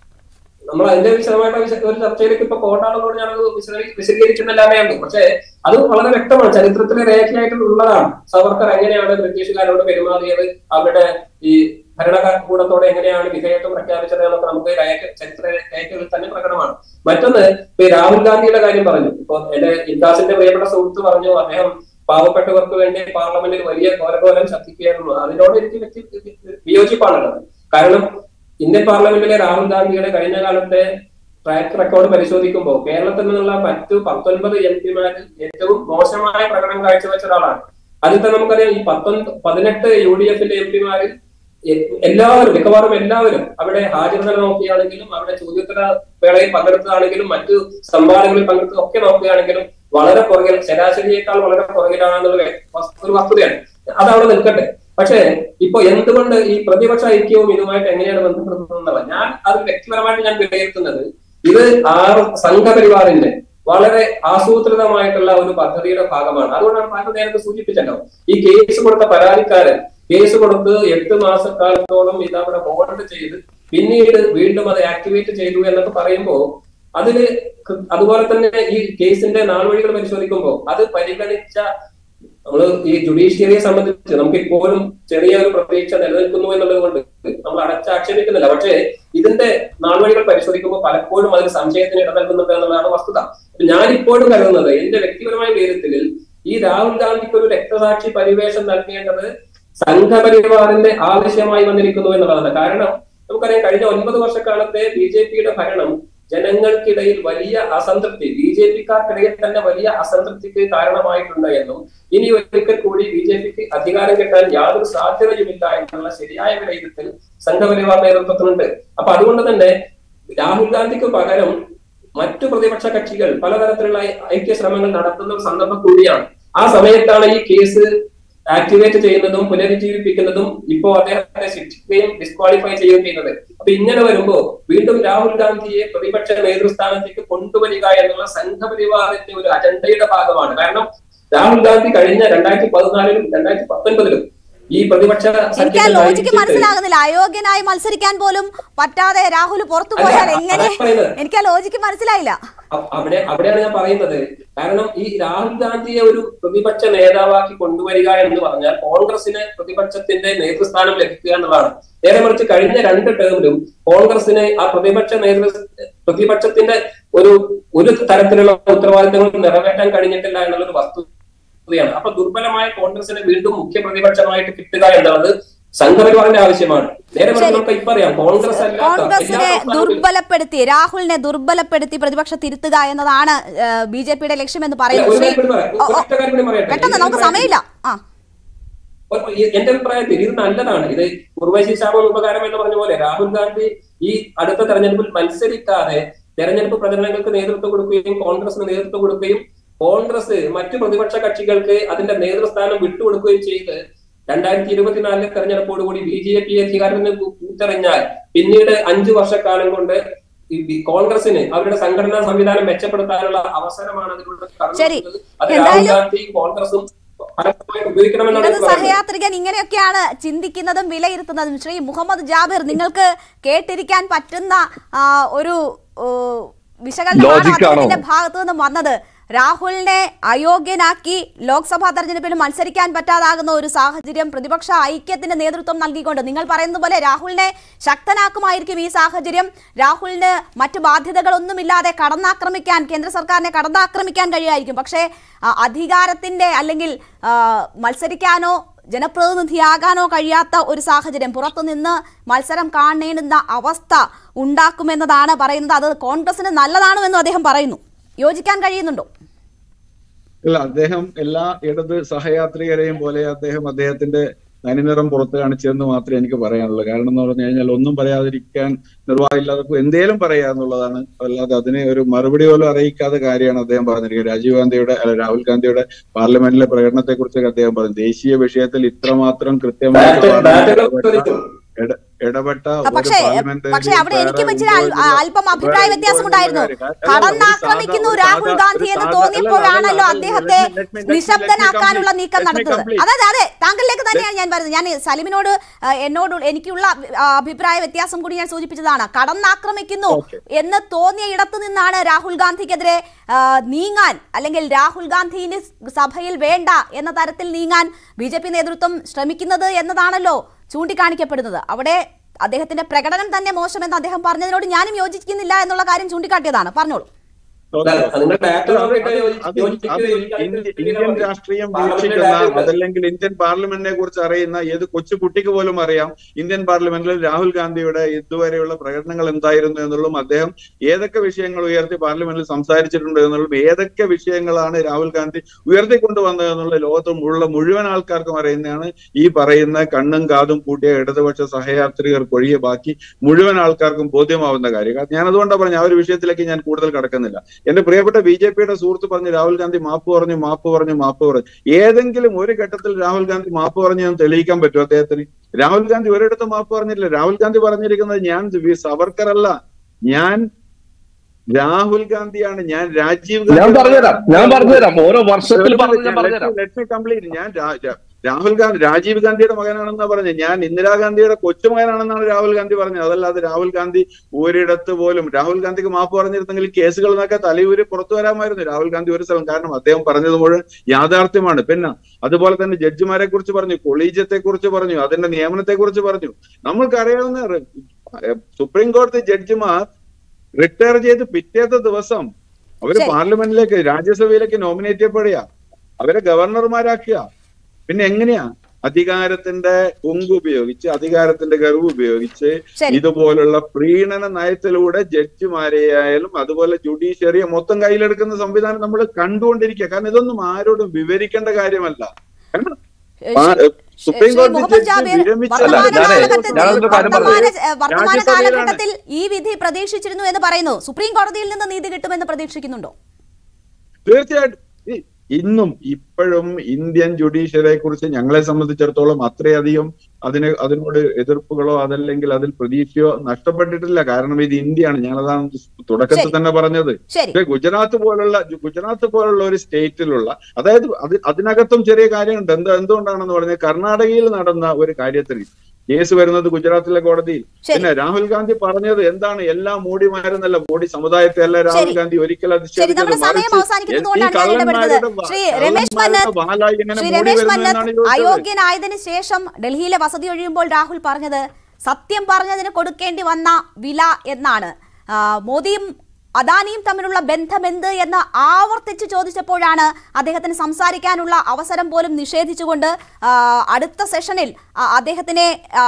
നമ്മൾ അതിന്റെ വിശദമായിട്ട് വിശ- ഒരു ചർച്ചയിലേക്ക് ഇപ്പൊ പോകണ്ടാണെന്നോട് ഞാനത് വിശദീ- വിശദീകരിക്കുന്നില്ലാന്നേ ഉള്ളൂ പക്ഷേ അത് വളരെ വ്യക്തമാണ് ചരിത്രത്തിലെ രേഖയായിട്ട് ഉള്ളതാണ് സവർക്കർ എങ്ങനെയാണ് ബ്രിട്ടീഷുകാരോട് പെരുമാറിയത് അവരുടെ ഈ ഭരണകൂടത്തോടെ എങ്ങനെയാണ് വിധേയത്വം പ്രഖ്യാപിച്ചത് എന്നൊക്കെ നമുക്ക് രേഖ ചരിത്ര രേഖകളിൽ തന്നെ പ്രകടമാണ് മറ്റൊന്ന് ഇപ്പൊ ഈ രാഹുൽ ഗാന്ധിയുടെ കാര്യം പറഞ്ഞു ഇപ്പൊ എന്റെ ഇൻദാസിന്റെ പ്രിയപ്പെട്ട സുഹൃത്ത് പറഞ്ഞു അദ്ദേഹം പാവപ്പെട്ടവർക്ക് വേണ്ടി പാർലമെന്റിൽ വലിയ ഘോരഘോരം ശബ്ദിക്കുകയായിരുന്നു അതിനോട് എനിക്ക് വ്യക്തി വിയോജിപ്പാണുള്ളത് കാരണം ഇന്ത്യൻ പാർലമെന്റിലെ രാഹുൽ ഗാന്ധിയുടെ കഴിഞ്ഞ കാലത്തെ ട്രാക്ക് റെക്കോർഡ് പരിശോധിക്കുമ്പോൾ കേരളത്തിൽ നിന്നുള്ള മറ്റു പത്തൊൻപത് എം പിമാരിൽ ഏറ്റവും മോശമായ പ്രകടനം കാഴ്ചവെച്ച ഒരാളാണ് അതിൽ തന്നെ നമുക്കറിയാം ഈ പത്തൊൻപത് പതിനെട്ട് യു ഡി എഫിന്റെ എം പിമാരിൽ എല്ലാവരും മിക്കവാറും എല്ലാവരും അവിടെ ഹാജരത നോക്കുകയാണെങ്കിലും അവിടെ ചോദ്യോത്തര വേളയിൽ പങ്കെടുത്തതാണെങ്കിലും മറ്റു സംവാദങ്ങളിൽ പങ്കെടുത്തത് ഒക്കെ നോക്കുകയാണെങ്കിലും വളരെ പുറകിൽ ശരാശരിയേക്കാൾ വളരെ പുറകിലാണെന്നുള്ള വസ്തു- ഒരു വസ്തുതയാണ് അതവിടെ നിൽക്കട്ടെ പക്ഷേ ഇപ്പൊ എന്തുകൊണ്ട് ഈ പ്രതിപക്ഷ ഐക്യവും ഇതുമായിട്ട് എങ്ങനെയാണ് ബന്ധപ്പെടുന്നത് ഞാൻ അത് വ്യക്തിപരമായിട്ട് ഞാൻ വിലയിരുത്തുന്നത് ഇത് ആർ സംഘപരിവാറിന്റെ വളരെ ആസൂത്രിതമായിട്ടുള്ള ഒരു പദ്ധതിയുടെ ഭാഗമാണ് അതുകൊണ്ടാണ് താങ്കൾ നേരത്തെ സൂചിപ്പിച്ചല്ലോ ഈ കേസ് കൊടുത്ത പരാതിക്കാരൻ കേസ് കൊടുത്ത് എട്ട് മാസക്കാലത്തോളം ഇത് അവിടെ ഹോൾഡ് ചെയ്ത് പിന്നീട് വീണ്ടും അത് ആക്ടിവേറ്റ് ചെയ്തു എന്നൊക്കെ പറയുമ്പോൾ അതില് കൃ- അതുപോലെ തന്നെ ഈ കേസിന്റെ നാൾവഴികൾ പരിശോധിക്കുമ്പോൾ അത് പരിഗണിച്ച നമ്മള് ഈ ജുഡീഷ്യറിയെ സംബന്ധിച്ച് നമുക്ക് ഇപ്പോഴും ചെറിയ ഒരു പ്രതീക്ഷ നിലനിൽക്കുന്നു എന്നുള്ളത് കൊണ്ട് നമ്മൾ അടച്ചാക്ഷേപിക്കുന്നില്ല പക്ഷേ ഇതിന്റെ നാൾവഴികൾ പരിശോധിക്കുമ്പോൾ പലപ്പോഴും അതിന് സംശയത്തിന് ഇട നൽകുന്നുണ്ട് എന്നുള്ളതാണ് വസ്തുത അപ്പൊ ഞാൻ ഇപ്പോഴും കരുതുന്നത് എന്റെ വ്യക്തിപരമായ വിലയിരുത്തലിൽ ഈ രാഹുൽ ഗാന്ധിക്ക് ഒരു രക്തസാക്ഷി പരിവേഷം നൽകേണ്ടത് സംഘപരിവാറിന്റെ ആവശ്യമായി വന്നിരിക്കുന്നു എന്നുള്ളതാണ് കാരണം നമുക്കറിയാം കഴിഞ്ഞ ഒൻപത് വർഷക്കാലത്തെ ബി ജെ പിയുടെ ഭരണം ജനങ്ങൾക്കിടയിൽ വലിയ അസംതൃപ്തി ബി ജെ പിക്കാർക്കിടയിൽ തന്നെ വലിയ അസംതൃപ്തിക്ക് കാരണമായിട്ടുണ്ട് എന്നും ഇനി ഒരിക്കൽ കൂടി ബി ജെ പിക്ക് അധികാരം കിട്ടാൻ യാതൊരു സാധ്യതയുമില്ല എന്നുള്ള ശരിയായ വിലയിരുത്തൽ സംഘപരിവാർ നേതൃത്വത്തിനുണ്ട് അപ്പൊ അതുകൊണ്ട് തന്നെ രാഹുൽ ഗാന്ധിക്ക് പകരം മറ്റു പ്രതിപക്ഷ കക്ഷികൾ പലതരത്തിലുള്ള ഐക്യ ശ്രമങ്ങൾ നടത്തുന്ന ഒരു സന്ദർഭം കൂടിയാണ് ആ സമയത്താണ് ഈ കേസ് ആക്ടിവേറ്റ് ചെയ്യുന്നതും പുനരുജ്ജീവിപ്പിക്കുന്നതും ഇപ്പോ അദ്ദേഹത്തെ ശിക്ഷിക്കുകയും ഡിസ്ക്വാളിഫൈ ചെയ്യുകയും ചെയ്യുന്നത് അപ്പൊ ഇങ്ങനെ വരുമ്പോ വീണ്ടും രാഹുൽ ഗാന്ധിയെ പ്രതിപക്ഷ നേതൃസ്ഥാനത്തേക്ക് കൊണ്ടുവരിക എന്നുള്ള സംഘപരിവാറിന്റെ ഒരു അജണ്ടയുടെ ഭാഗമാണ് കാരണം രാഹുൽ ഗാന്ധി കഴിഞ്ഞ രണ്ടായിരത്തി പതിനാലിലും രണ്ടായിരത്തി പത്തൊൻപതിലും ഈ പ്രതിപക്ഷ എനിക്ക് ആ സഖ്യത്തെ ലോജിക്ക് നയിച്ചിട്ട് മനസ്സിലാകുന്നില്ല അയോഗ്യനായി മത്സരിക്കാൻ പോലും പറ്റാതെ രാഹുൽ പുറത്തു അല്ല, പോയാൽ എങ്ങനെ അതാ പറയുന്നത്. എനിക്ക് ആ ലോജിക്ക് മനസ്സിലായില്ല അ- അവിടെ അവിടെയാണ് ഞാൻ പറയുന്നത് കാരണം ഈ രാഹുൽ ഗാന്ധിയെ ഒരു പ്രതിപക്ഷ നേതാവാക്കി കൊണ്ടുവരിക എന്ന് പറഞ്ഞാൽ കോൺഗ്രസിന് പ്രതിപക്ഷത്തിന്റെ നേതൃസ്ഥാനം ലഭിക്കുക എന്നുള്ളതാണ് നേരെ മറിച്ച് കഴിഞ്ഞ രണ്ട് ടേമിലും കോൺഗ്രസിന് ആ പ്രതിപക്ഷ നേതൃ പ്രതിപക്ഷത്തിന്റെ ഒരു ഒരു തരത്തിലുള്ള ഉത്തരവാദിത്തങ്ങൾ നിറവേറ്റാൻ കഴിഞ്ഞിട്ടില്ല എന്നുള്ളൊരു വസ്തുതയാണ് അപ്പൊ ദുർബലമായ കോൺഗ്രസിനെ വീണ്ടും മുഖ്യ പ്രതിപക്ഷമായിട്ട് കിട്ടുക എന്നുള്ളത് സംഘപരിവാറിന്റെ ആവശ്യമാണ് നേരെ മറിച്ച് ശരി. നമുക്ക് ഇപ്പൊ അറിയാം കോൺഗ്രസ് അല്ലാത്ത എല്ലാ കോൺഗ്രസിനെ സംസ്ഥാനങ്ങളിലും ദുർബലപ്പെടുത്തി രാഹുലിനെ ദുർബലപ്പെടുത്തി പ്രതിപക്ഷ തിരുത്തുക എന്നതാണ് ബി ജെ പിയുടെ ലക്ഷ്യമെന്ന് അല്ല, പറയുന്നു ഒരു ശ്രീ കാര്യം കൂടി പറയാം. ഓ, ഓ, ഒറ്റ കാര്യം കൂടി പറയട്ടെ. പെട്ടെന്ന് ഈ നമുക്ക് അഭിപ്രായത്തിൽ- സമയമില്ല ആ ഒരു- ഈ- എന്റെ അഭിപ്രായത്തിൽ ഇത് നല്ലതാണ് ഇത് ഉർവശി ശാപം ഉപകാരം എന്ന് പറഞ്ഞ പോലെ രാഹുൽ ഗാന്ധി ഈ അടുത്ത തെരഞ്ഞെടുപ്പിൽ മത്സരിക്കാതെ തെരഞ്ഞെടുപ്പ് പ്രചരണങ്ങൾക്ക് നേതൃത്വം കൊടുക്കുകയും കോൺഗ്രസിന് നേതൃത്വം കൊടുക്കുകയും കോൺഗ്രസ് മറ്റു പ്രതിപക്ഷ കക്ഷികൾക്ക് അതിന്റെ നേതൃസ്ഥാനം വിട്ടുകൊടുക്കുകയും ചെയ്ത് രണ്ടായിരത്തി ഇരുപത്തിനാലിലെ തെരഞ്ഞെടുപ്പോടുകൂടി ബി ജെ പി അധികാരത്തിന് കൂത്തെറിഞ്ഞാൽ പിന്നീട് അഞ്ചു വർഷക്കാലം കൊണ്ട് ഈ ബി- കോൺഗ്രസിന് അവരുടെ സംഘടനാ സംവിധാനം മെച്ചപ്പെടുത്താനുള്ള അവസരമാണ് അതിലൂടെ കടന്നു ശരി. വരുന്നത്. അത് രാഹുൽ എന്തായാലും- ഗാന്ധിയും കോൺഗ്രസും ഫലപ്രദമായി ഉപയോഗിക്കണമെന്നാണ് ഇടത് എനിക്ക് പറയുന്നത്. സഹയാത്രികൻ ഇങ്ങനെയൊക്കെയാണ് ചിന്തിക്കുന്നതും വിലയിരുത്തുന്നതും ശ്രീ മുഹമ്മദ് ജാബിർ നിങ്ങൾക്ക് കേട്ടിരിക്കാൻ പറ്റുന്ന ആ, ഒരു ഓ, വിശകലനമാണ് Logic ആണോ? അദ്ദേഹത്തിന്റെ ഭാഗത്തു നിന്നും വന്നത് രാഹുലിനെ അയോഗ്യനാക്കി ലോക്സഭാ തെരഞ്ഞെടുപ്പിൽ മത്സരിക്കാൻ പറ്റാതാകുന്ന ഒരു സാഹചര്യം പ്രതിപക്ഷ ഐക്യത്തിന് നേതൃത്വം നൽകിക്കൊണ്ട് നിങ്ങൾ പറയുന്നത് പോലെ രാഹുലിനെ ശക്തനാക്കുമായിരിക്കും ഈ സാഹചര്യം രാഹുലിന് മറ്റു ബാധ്യതകളൊന്നുമില്ലാതെ കടന്നാക്രമിക്കാൻ കേന്ദ്ര സർക്കാരിനെ കടന്നാക്രമിക്കാൻ കഴിയുമായിരിക്കും പക്ഷേ ആ, അധികാരത്തിന്റെ അല്ലെങ്കിൽ ആ, മത്സരിക്കാനോ ജനപ്രതിനിധിയാകാനോ കഴിയാത്ത ഒരു സാഹചര്യം പുറത്തുനിന്ന് മത്സരം കാണേണ്ടുന്ന അവസ്ഥ ഉണ്ടാക്കുമെന്നതാണ് പറയുന്നത് അത് കോൺഗ്രസിന് നല്ലതാണെന്നും അദ്ദേഹം പറയുന്നു യോജിക്കാൻ കഴിയുന്നുണ്ടോ ഇല്ല അദ്ദേഹം എല്ലാ ഇടത് സഹയാത്രികരെയും പോലെ അദ്ദേഹം അദ്ദേഹത്തിന്റെ തനിനിറം പുറത്ത് കാണിച്ചതെന്ന് മാത്രമേ എനിക്ക് പറയാനുള്ളൂ കാരണം എന്ന് പറഞ്ഞു കഴിഞ്ഞാൽ ഒന്നും പറയാതിരിക്കാൻ നിർവാഹമില്ലാതെ എന്തേലും പറയാ എന്നുള്ളതാണ് അല്ലാതെ അതിനെ ഒരു മറുപടി പോലും അറിയിക്കാത്ത കാര്യമാണ് അദ്ദേഹം പറഞ്ഞിരിക്കുന്നത് രാജീവ് ഗാന്ധിയുടെ അല്ല രാഹുൽ ഗാന്ധിയുടെ പാർലമെന്റിലെ പ്രകടനത്തെ കുറിച്ചൊക്കെ അദ്ദേഹം പറഞ്ഞു ദേശീയ വിഷയത്തിൽ ഇത്രമാത്രം കൃത്യമായിട്ട് ഡാറ്റ- ഡാറ്റകൾ പാർലമെന്റ് പരിശോധിച്ചു. ഇട- ഇടപെട്ട ആ, ഒരു പക്ഷേ parliamentarian പക്ഷേ അവിടെ വേറെ എനിക്കും ഇച്ചിരി അൽ- ഉണ്ടോ അല്പം അഭിപ്രായ വേറെ വ്യത്യാസം ഉണ്ടോ ഉണ്ടായിരുന്നു എന്നുള്ള കാര്യം. അല്ല, ഒരു കടന്നാക്രമിക്കുന്നു സാധാ- രാഹുൽ ഒരു ഗാന്ധി എന്ന് സാധാ- തോന്നിയപ്പോഴാണല്ലോ അല്ല, അല്ല, അദ്ദേഹത്തെ let me- let me- let me നിശബ്ദനാക്കാനുള്ള complete. നീക്കം Let me നടത്തുന്നത് complete. അതെ അതെ അതെ താങ്കളിലേക്ക് തന്നെയാണ് ഞാൻ പറയുന്നത് ഞാൻ സലിമിനോട് ആ, എന്നോട് എനിക്കുള്ള ആ, അഭിപ്രായ വ്യത്യാസം കൂടി ഞാൻ സൂചിപ്പിച്ചതാണ് കടന്നാക്രമിക്കുന്നു Okay. എന്ന് തോന്നിയ ഇടത്തു നിന്നാണ് രാഹുൽ ഗാന്ധിക്കെതിരെ ആ, നീങ്ങാൻ അല്ലെങ്കിൽ രാഹുൽ ഗാന്ധിന് സഭയിൽ വേണ്ട എന്ന തരത്തിൽ നീങ്ങാൻ ബി ജെ പി നേതൃത്വം ശ്രമിക്കുന്നത് എന്നതാണല്ലോ ചൂണ്ടിക്കാണിക്കപ്പെടുന്നത് അവിടെ അദ്ദേഹത്തിന്റെ പ്രകടനം തന്നെ മോശമെന്ന് അദ്ദേഹം പറഞ്ഞതിനോട് ഞാനും യോജിക്കുന്നില്ല എന്നുള്ള കാര്യം ചൂണ്ടിക്കാട്ടിയതാണ് പറഞ്ഞോളൂ Okay. അല്ല, നിങ്ങൾ ഡാറ്റ അത് നോക്കിയിട്ട് അത് യോജി- അത് യോജിപ്പിക്കുകയോ അത് ഇന്ത്യ- യോജിപ്പിക്കുകയോ ഇന്ത്യൻ മതി. രാഷ്ട്രീയം പാർലമെന്റിൽ വീക്ഷിക്കുന്ന ഡാറ്റ ഉണ്ട്. അതല്ലെങ്കിൽ ഇന്ത്യൻ പാർലമെന്റിനെ കുറിച്ച് അറിയുന്ന ഏത് കൊച്ചു കുട്ടിക്ക് പോലും അറിയാം ഇന്ത്യൻ പാർലമെന്റിൽ രാഹുൽ ഗാന്ധിയുടെ ഇതുവരെയുള്ള പ്രകടനങ്ങൾ എന്തായിരുന്നു എന്നുള്ളതും അദ്ദേഹം ഏതൊക്കെ വിഷയങ്ങൾ ഉയർത്തി പാർലമെന്റിൽ സംസാരിച്ചിട്ടുണ്ട് എന്നുള്ളതും ഏതൊക്കെ വിഷയങ്ങളാണ് രാഹുൽ ഗാന്ധി ഉയർത്തിക്കൊണ്ടുവന്നത് എന്നുള്ള ലോകത്ത് ഉള്ള മുഴുവൻ ആൾക്കാർക്കും അറിയുന്നതാണ് ഈ പറയുന്ന കണ്ണും കാതും കൂട്ടിയ ഇടതുപക്ഷ സഹയാത്രികർക്ക് ഒഴികെ ബാക്കി മുഴുവൻ ആൾക്കാർക്കും ബോധ്യമാവുന്ന കാര്യം കാരണം ഞാൻ അതുകൊണ്ടാണ് പറഞ്ഞ ആ ഒരു വിഷയത്തിലേക്ക് ഞാൻ കൂടുതൽ കടക്കുന്നില്ല എന്റെ പ്രിയപ്പെട്ട ബി ജെ പിയുടെ സുഹൃത്ത് പറഞ്ഞു രാഹുൽ ഗാന്ധി മാപ്പ് പറഞ്ഞു മാപ്പ് പറഞ്ഞു മാപ്പ് പറഞ്ഞു ഏതെങ്കിലും ഒരു ഘട്ടത്തിൽ രാഹുൽ ഗാന്ധി മാപ്പ് പറഞ്ഞു എന്ന് തെളിയിക്കാൻ പറ്റുമോ അദ്ദേഹത്തിന് രാഹുൽ ഗാന്ധി ഒരിടത്തും മാപ്പ് പറഞ്ഞില്ല രാഹുൽ ഗാന്ധി പറഞ്ഞിരിക്കുന്നത് ഞാൻ വി- സവർക്കർ അല്ല ഞാൻ രാഹുൽ ഗാന്ധിയാണ് ഞാൻ രാജീവ് ഞാൻ ഗാന്ധി പറഞ്ഞുതരാം ഞാൻ പറഞ്ഞുതരാം ഓരോ വർഷത്തിൽ പറഞ്ഞ് ഞാൻ പറഞ്ഞുതരാം കംപ്ലീറ്റ് ഞാൻ രാ- രാ- രാഹുൽ ഗാന്ധി രാജീവ് ഗാന്ധിയുടെ മകനാണെന്നാ പറഞ്ഞത് ഞാൻ ഇന്ദിരാഗാന്ധിയുടെ കൊച്ചുമകനാണെന്നാണ് രാഹുൽ ഗാന്ധി പറഞ്ഞത് അതല്ലാതെ രാഹുൽ ഗാന്ധി ഒരിടത്ത് പോലും രാഹുൽ ഗാന്ധിക്ക് മാപ്പ് പറഞ്ഞിരുന്നെങ്കിൽ കേസുകൾ നിന്നൊക്കെ തലയൂരി പുറത്തു വരാമായിരുന്നു രാഹുൽ ഗാന്ധി ഒരു സ്ഥലം കാരണം അദ്ദേഹം പറഞ്ഞത് മുഴുവൻ യാഥാർത്ഥ്യമാണ് പിന്നെ അതുപോലെ തന്നെ ജഡ്ജിമാരെ കുറിച്ച് പറഞ്ഞു കൊളീജിയത്തെ കുറിച്ച് പറഞ്ഞു അതിന്റെ നിയമനത്തെ കുറിച്ച് പറഞ്ഞു നമ്മൾക്കറിയാവുന്ന റി- സുപ്രീം കോടതി ജഡ്ജിമാർ റിട്ടയർ ചെയ്ത് പിറ്റേത്തെ ദിവസം അവര് ശരി. പാർലമെന്റിലേക്ക് രാജ്യസഭയിലേക്ക് നോമിനേറ്റ് ചെയ്യപ്പെടുക അവരെ ഗവർണർമാരാക്കുക പിന്നെ എങ്ങനെയാ അധികാരത്തിന്റെ കൊങ്ക് ഉപയോഗിച്ച് അധികാരത്തിന്റെ ഗർവ് ഉപയോഗിച്ച് ശരി. ഇതുപോലുള്ള പ്രീണന നയത്തിലൂടെ ജഡ്ജിമാരെയായാലും അതുപോലെ ജുഡീഷ്യറിയെ മൊത്തം കയ്യിലെടുക്കുന്ന സംവിധാനം നമ്മൾ കണ്ടുകൊണ്ടിരിക്കുക കാരണം ഇതൊന്നും ആരോടും വിവരിക്കേണ്ട കാര്യമല്ല കാരണം പാ- സുപ്രീം ശ്രീ കോടതി മുഹമ്മദ് ജഡ്ജി ജാബിർ വിരമിച്ച വർത്തമാന ഞാനേ- കാലഘട്ടത്തിൽ ഞാനൊരു കാര്യം വർത്തമാന പറയട്ടെ. ഏഹ് വർത്തമാന രാജ്യസഭയിലാണ്. കാലഘട്ടത്തിൽ ഈ വിധി പ്രതീക്ഷിച്ചിരുന്നു എന്ന് പറയുന്നു സുപ്രീം കോടതിയിൽ നിന്ന് നീതി കിട്ടുമെന്ന് പ്രതീക്ഷിക്കുന്നുണ്ടോ തീർച്ചയായിട്ടും ഈ ഇന്നും ഇപ്പോഴും ഇന്ത്യൻ ജുഡീഷ്യറിയെ കുറിച്ച് ഞങ്ങളെ സംബന്ധിച്ചിടത്തോളം അത്രയധികം അതിന് അതിനോട് എതിർപ്പുകളോ അതല്ലെങ്കിൽ അതിൽ പ്രതീക്ഷയോ നഷ്ടപ്പെട്ടിട്ടില്ല കാരണം ഇത് ഇന്ത്യയാണ് ഞങ്ങളതാണ് തുടക്കത്തിൽ ശരി. തന്നെ പറഞ്ഞത് ശരി പക്ഷേ ഗുജറാത്ത് പോലുള്ള ഗുജറാത്ത് പോലുള്ള ഒരു സ്റ്റേറ്റിലുള്ള അതായത് അത് അതിനകത്തും ചെറിയ കാര്യമുണ്ട് എന്താ എന്തുകൊണ്ടാണെന്ന് പറഞ്ഞാൽ കർണാടകയിൽ നടന്ന ഒരു കാര്യത്തിൽ കേസ് വരുന്നത് ഗുജറാത്തിലെ കോടതിയിൽ ശരി. പിന്നെ രാഹുൽ ഗാന്ധി പറഞ്ഞത് എന്താണ് എല്ലാം മോഡിമാരെന്നല്ല മോഡി സമുദായത്തെ അല്ല രാഹുൽ ശരി. ഗാന്ധി ഒരിക്കലും ശരി നമ്മുടെ സമയം അവസാനിക്കുന്നത് കൊണ്ടാണ് ഞാൻ ഇടപെടുന്നത് ശ്രീ രമേശ് മന്നത്ത് ശ്രീ രമേശ് മന്നത്ത് അയോഗ്യനായതിനു ശേഷം ഡൽഹിയിലെ വസതി ഒഴിയുമ്പോൾ രാഹുൽ പറഞ്ഞത് സത്യം പറഞ്ഞതിന് കൊടുക്കേണ്ടി വന്ന വില എന്നാണ് ആ, മോദിയും അദാനിയും തമ്മിലുള്ള ബന്ധം എന്ത് എന്ന് ആവർത്തിച്ച് ചോദിച്ചപ്പോഴാണ് അദ്ദേഹത്തിന് സംസാരിക്കാനുള്ള അവസരം പോലും നിഷേധിച്ചുകൊണ്ട് ആ, അടുത്ത സെഷനിൽ ആ, അദ്ദേഹത്തിനെ ആ,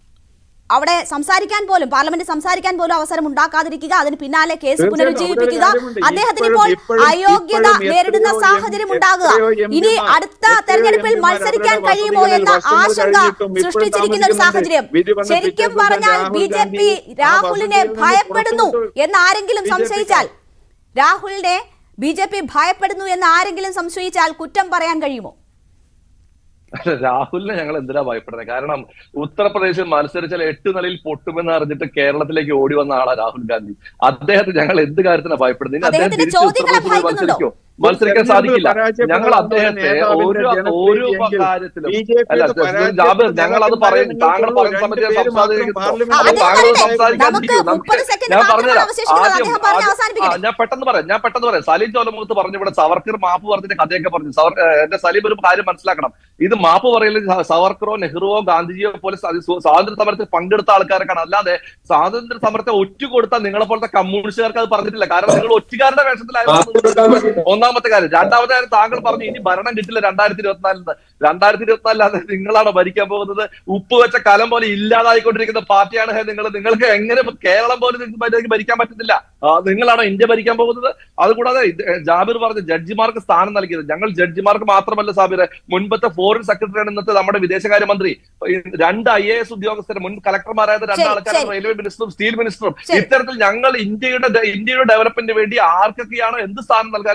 അവിടെ സംസാരിക്കാൻ പോലും പാർലമെന്റിൽ സംസാരിക്കാൻ പോലും അവസരം ഉണ്ടാക്കാതിരിക്കുക അതിന് പിന്നാലെ കേസ് തീർച്ചയായും പുനരുജ്ജീവിപ്പിക്കുക അവിടെ ഒരു കാര്യമുണ്ട്. അദ്ദേഹത്തിന് ഇപ്പോഴും- ഇപ്പോൾ ഇപ്പോഴും- അയോഗ്യത ഇപ്പോഴും നേരിടുന്ന എത്രയോ സാഹചര്യം എം- ഉണ്ടാകുക എത്രയോ എം ഇനി പിമാർ, അടുത്ത എത്രയോ തെരഞ്ഞെടുപ്പിൽ എം പിമാർ മത്സരിക്കാൻ അവരുടെ കഴിയുമോ വസതികളിൽ എന്ന വർഷങ്ങൾ ആശങ്ക കഴിഞ്ഞിട്ടും ഇപ്പോൾ സൃഷ്ടിച്ചിരിക്കുന്ന ഒരു സാഹചര്യം താമസിക്കുന്നുണ്ട്. വിധി വന്ന ശരിക്കും പിറ്റേ ദിവസം പറഞ്ഞാൽ Rahul B J Gandhi P ആ രാഹുലിനെ വസതിയിൽ നിന്ന് ഭയപ്പെടുന്നു പുറത്തുവിട്ടു. എന്ന് ആരെങ്കിലും BJP ക്കാർ. സംശയിച്ചാൽ രാഹുലിനെ ബി ജെ പി ഭയപ്പെടുന്നു എന്ന് ആരെങ്കിലും സംശയിച്ചാൽ കുറ്റം പറയാൻ കഴിയുമോ രാഹുലിനെ ഞങ്ങൾ എന്തിനാ ഭയപ്പെടുന്നത് കാരണം ഉത്തർപ്രദേശിൽ മത്സരിച്ചാൽ എട്ട് നിലയിൽ പൊട്ടുമെന്ന് അറിഞ്ഞിട്ട് കേരളത്തിലേക്ക് ഓടി വന്ന ആളാ രാഹുൽ ഗാന്ധി അദ്ദേഹത്തെ ഞങ്ങൾ എന്ത് കാര്യത്തിനാണ് ഭയപ്പെടുന്നത് ഇനി അദ്ദേഹം അദ്ദേഹത്തിന്റെ തിരിച്ച് ചോദ്യങ്ങളെ ഉത്തർപ്രദേശിൽ പോയി ഭയക്കുന്നുണ്ടോ? മത്സരിക്കോ മത്സരിക്കാൻ സാധിക്കില്ല പരാജയപ്പെടാൻ ഞങ്ങൾ പോകുന്ന അദ്ദേഹത്തെ നേതാവിന്റെ ഓരോ ജനപ്രീതി ഓരോ എങ്കിൽ കാര്യത്തിലും BJP അല്ല ക്ക് പരാജയപ്പെട്ട ജാബിർ ഞങ്ങൾ അത് പറയും നേതാക്കന്മാരെ താങ്കൾ നിങ്ങൾക്ക് പറയുന്ന സമയത്ത് ഞാൻ രണ്ടുപേര് മാത്രം സംസാരിക്കുന്നു പാർലമെന്റിൽ ആ, അദ്ദേഹം താങ്കൾ പറയട്ടെ. സംസാരിക്കാൻ നമുക്ക് ഇരിക്കൂ. നമുക്ക് 30 സെക്കൻഡ് ഞാൻ മാത്രമാണ് പറഞ്ഞുതരാം അവശേഷിക്കുന്നത്. ആദ്യം അദ്ദേഹം പറഞ്ഞ് ആദ്യം- അവസാനിപ്പിക്കട്ടെ. ആ, ഞാൻ പെട്ടെന്ന് പറയാം ഞാൻ പെട്ടെന്ന് പറയാം സലീം ചോലമുഖത്ത് പറഞ്ഞു ഇവിടെ സവർക്കർ മാപ്പ് പറഞ്ഞിട്ട് കഥയൊക്കെ പറഞ്ഞു സവർ ഏഹ് എന്റെ സലീം ഒരു കാര്യം മനസ്സിലാക്കണം ഇത് മാപ്പ് പറയല് സ- സവർക്കറോ നെഹ്റുവോ ഗാന്ധിജിയോ പോലെ സ- സ്വ- സ്വാതന്ത്ര്യ സമരത്തിൽ പങ്കെടുത്ത ആൾക്കാരൊക്കെയാണ് അല്ലാതെ സ്വാതന്ത്ര്യ സമരത്തെ ഒറ്റ കൊടുത്താൽ നിങ്ങളെ പോലത്തെ കമ്മ്യൂണിസ്റ്റുകാർക്ക് അത് പറഞ്ഞിട്ടില്ല കാരണം നിങ്ങൾ ഒറ്റുകാരുടെ വേഷത്തിലായിരുന്നു കൊടുക്കാൻ വേണ്ടിയിട്ട് ഒന്നാമത്തെ കാര്യം രണ്ടാമത്തെ കാര്യം താങ്കൾ പറഞ്ഞു ഇനി ഭരണം കിട്ടില്ല രണ്ടായിരത്തി ഇരുപത്തിനാലിന് രണ്ടായിരത്തി ഇരുപത്തിനാലിലാണ് നിങ്ങളാണ് ഭരിക്കാൻ പോകുന്നത് ഉപ്പ് വെച്ച കലം പോലെ ഇല്ലാതായിക്കൊണ്ടിരിക്കുന്ന പാർട്ടിയാണ് ഹേ നിങ്ങൾ നിങ്ങൾക്ക് എങ്ങനെ ഇപ്പൊ കേരളം പോലും നിങ്ങൾക്ക് ഭരി- ഭരിക്കാൻ പറ്റുന്നില്ല ആ, നിങ്ങളാണോ ഇന്ത്യ ഭരിക്കാൻ പോകുന്നത് അതുകൂടാതെ ഇത് ജാബിർ പറഞ്ഞ ജഡ്ജിമാർക്ക് സ്ഥാനം നൽകിയത് ഞങ്ങൾ ജഡ്ജിമാർക്ക് മാത്രമല്ല സാബിറെ മുൻപത്തെ ഫോറിൻ സെക്രട്ടറിയാണ് ഇന്നത്തെ നമ്മുടെ വിദേശകാര്യമന്ത്രി ഈ രണ്ട് ഐ എ എസ് ഉദ്യോഗസ്ഥർ മുൻ കലക്ടർമാരായത് രണ്ട് ശരി, ആൾക്കാരാണ് ശരി. റെയിൽവേ മിനിസ്റ്ററും സ്റ്റീൽ മിനിസ്റ്ററും ശരി. ഇത്തരത്തിൽ ഞങ്ങൾ ഇന്ത്യയുടെ ഡെ- ഇന്ത്യയുടെ ഡെവലപ്മെന്റിന് വേണ്ടി ആർക്കൊക്കെയാണോ എന്ത് സ്ഥാനം നൽകാൻ ഞങ്ങൾ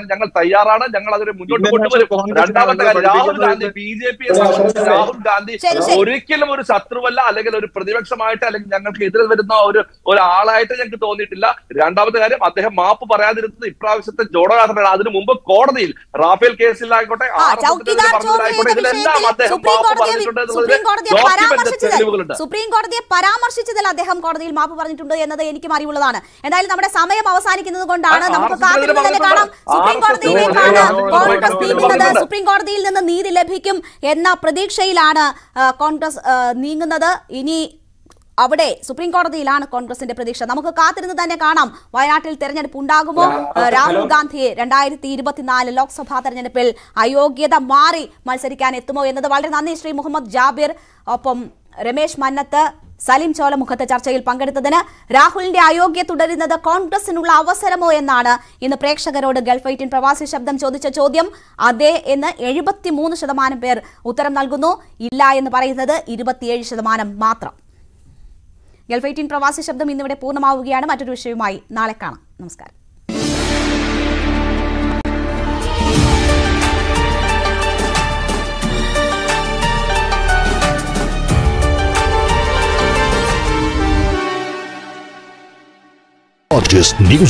തയ്യാറാണ് ഞങ്ങൾ അതിനെ മുന്നോട്ട് ഇന്ത്യൻ കൊണ്ടുവരും നാഷണൽ കോൺഗ്രസ് രണ്ടാമത്തെ കാര്യം രാഹുൽ പഠിപ്പിക്കുന്നത് ഗാന്ധി ബി ജെ പിയെ സംബന്ധിച്ച് രാഹുൽ ഗാന്ധി ശരി, ശരി. ഒരിക്കലും ഒരു ശത്രുവല്ല അല്ലെങ്കിൽ ഒരു പ്രതിപക്ഷമായിട്ട് അല്ലെങ്കിൽ ഞങ്ങൾക്ക് എതിരെ വരുന്ന ഒരു ഒരാളായിട്ട് ഞങ്ങൾക്ക് തോന്നിയിട്ടില്ല രണ്ടാമത്തെ കാര്യം അദ്ദേഹം മാപ്പ് പറയാതിരുന്നത് ഇപ്രാവശ്യത്തെ ജോഡഗാഥനാണ് അതിനു മുമ്പ് കോടതിയിൽ റാഫേൽ കേസിലായിക്കോട്ടെ ആ ആർ എസ് എസിനെതിരെ ചൌക്കിദാർ പറഞ്ഞതായിക്കോട്ടെ ചോദ്യം ചെയ്ത ഇതിലെല്ലാം വിഷയത്തിൽ അദ്ദേഹം സുപ്രീം മാപ്പ് കോടതിയെ പറഞ്ഞിട്ടുണ്ട് വി- എന്നുള്ളതിന് സുപ്രീം കോടതിയെ documented പരാമർശിച്ചതിൽ തെളിവുകളുണ്ട് സുപ്രീം കോടതിയെ പരാമർശിച്ചതിൽ അദ്ദേഹം കോടതിയിൽ മാപ്പ് പറഞ്ഞിട്ടുണ്ട് എന്നത് എനിക്കും അറിവുള്ളതാണ് എന്തായാലും നമ്മുടെ സമയം അവസാനിക്കുന്നത് കൊണ്ടാണ് ആ, നമുക്ക് ആർ എസ് എസിനെതിരെ കാത്തിരുന്ന് തന്നെ കാണാം പറഞ്ഞിട്ടുണ്ട്. സുപ്രീം ആർ എസ് കോടതിയിലേക്കാണ് എസിനെതിരെ കോൺഗ്രസ് നീങ്ങുന്നത് പറഞ്ഞിട്ടുണ്ട്. സുപ്രീം കോടതിയിൽ നിന്ന് നീതി ലഭിക്കും എന്ന പ്രതീക്ഷയിലാണ് ആ, കോൺഗ്രസ് ആ, നീങ്ങുന്നത് ഇനി അവിടെ സുപ്രീം കോടതിയിലാണ് കോൺഗ്രസിന്റെ പ്രതീക്ഷ നമുക്ക് കാത്തിരുന്ന് തന്നെ കാണാം വയനാട്ടിൽ തെരഞ്ഞെടുപ്പ് ഉണ്ടാകുമോ ആ, ആ, രാഹുൽ ഹലോ. ഗാന്ധിയെ രണ്ടായിരത്തി ഇരുപത്തിനാല് ലോക്സഭാ തെരഞ്ഞെടുപ്പിൽ അയോഗ്യത മാറി മത്സരിക്കാൻ എത്തുമോ എന്നത് വളരെ നന്ദി ശ്രീ മുഹമ്മദ് ജാബിർ ഒപ്പം രമേശ് മന്നത്ത് സലിം ചോലമുഖത്ത് ചർച്ചയിൽ പങ്കെടുത്തതിന് രാഹുലിന്റെ അയോഗ്യ തുടരുന്നത് കോൺഗ്രസിനുള്ള അവസരമോ എന്നാണ് ഇന്ന് പ്രേക്ഷകരോട് ഗൾഫ് എയ്റ്റീൻ പ്രവാസി ശബ്ദം ചോദിച്ച ചോദ്യം അതെ എന്ന് എഴുപത്തിമൂന്ന് ശതമാനം പേർ ഉത്തരം നൽകുന്നു ഇല്ല എന്ന് പറയുന്നത് ഇരുപത്തിയേഴ് ശതമാനം മാത്രം ഗൾഫ് എയ്റ്റീൻ പ്രവാസി ശബ്ദം ഇന്നിവിടെ പൂർണ്ണമാവുകയാണ് മറ്റൊരു വിഷയവുമായി നാളെ കാണാം നമസ്കാരം Artist News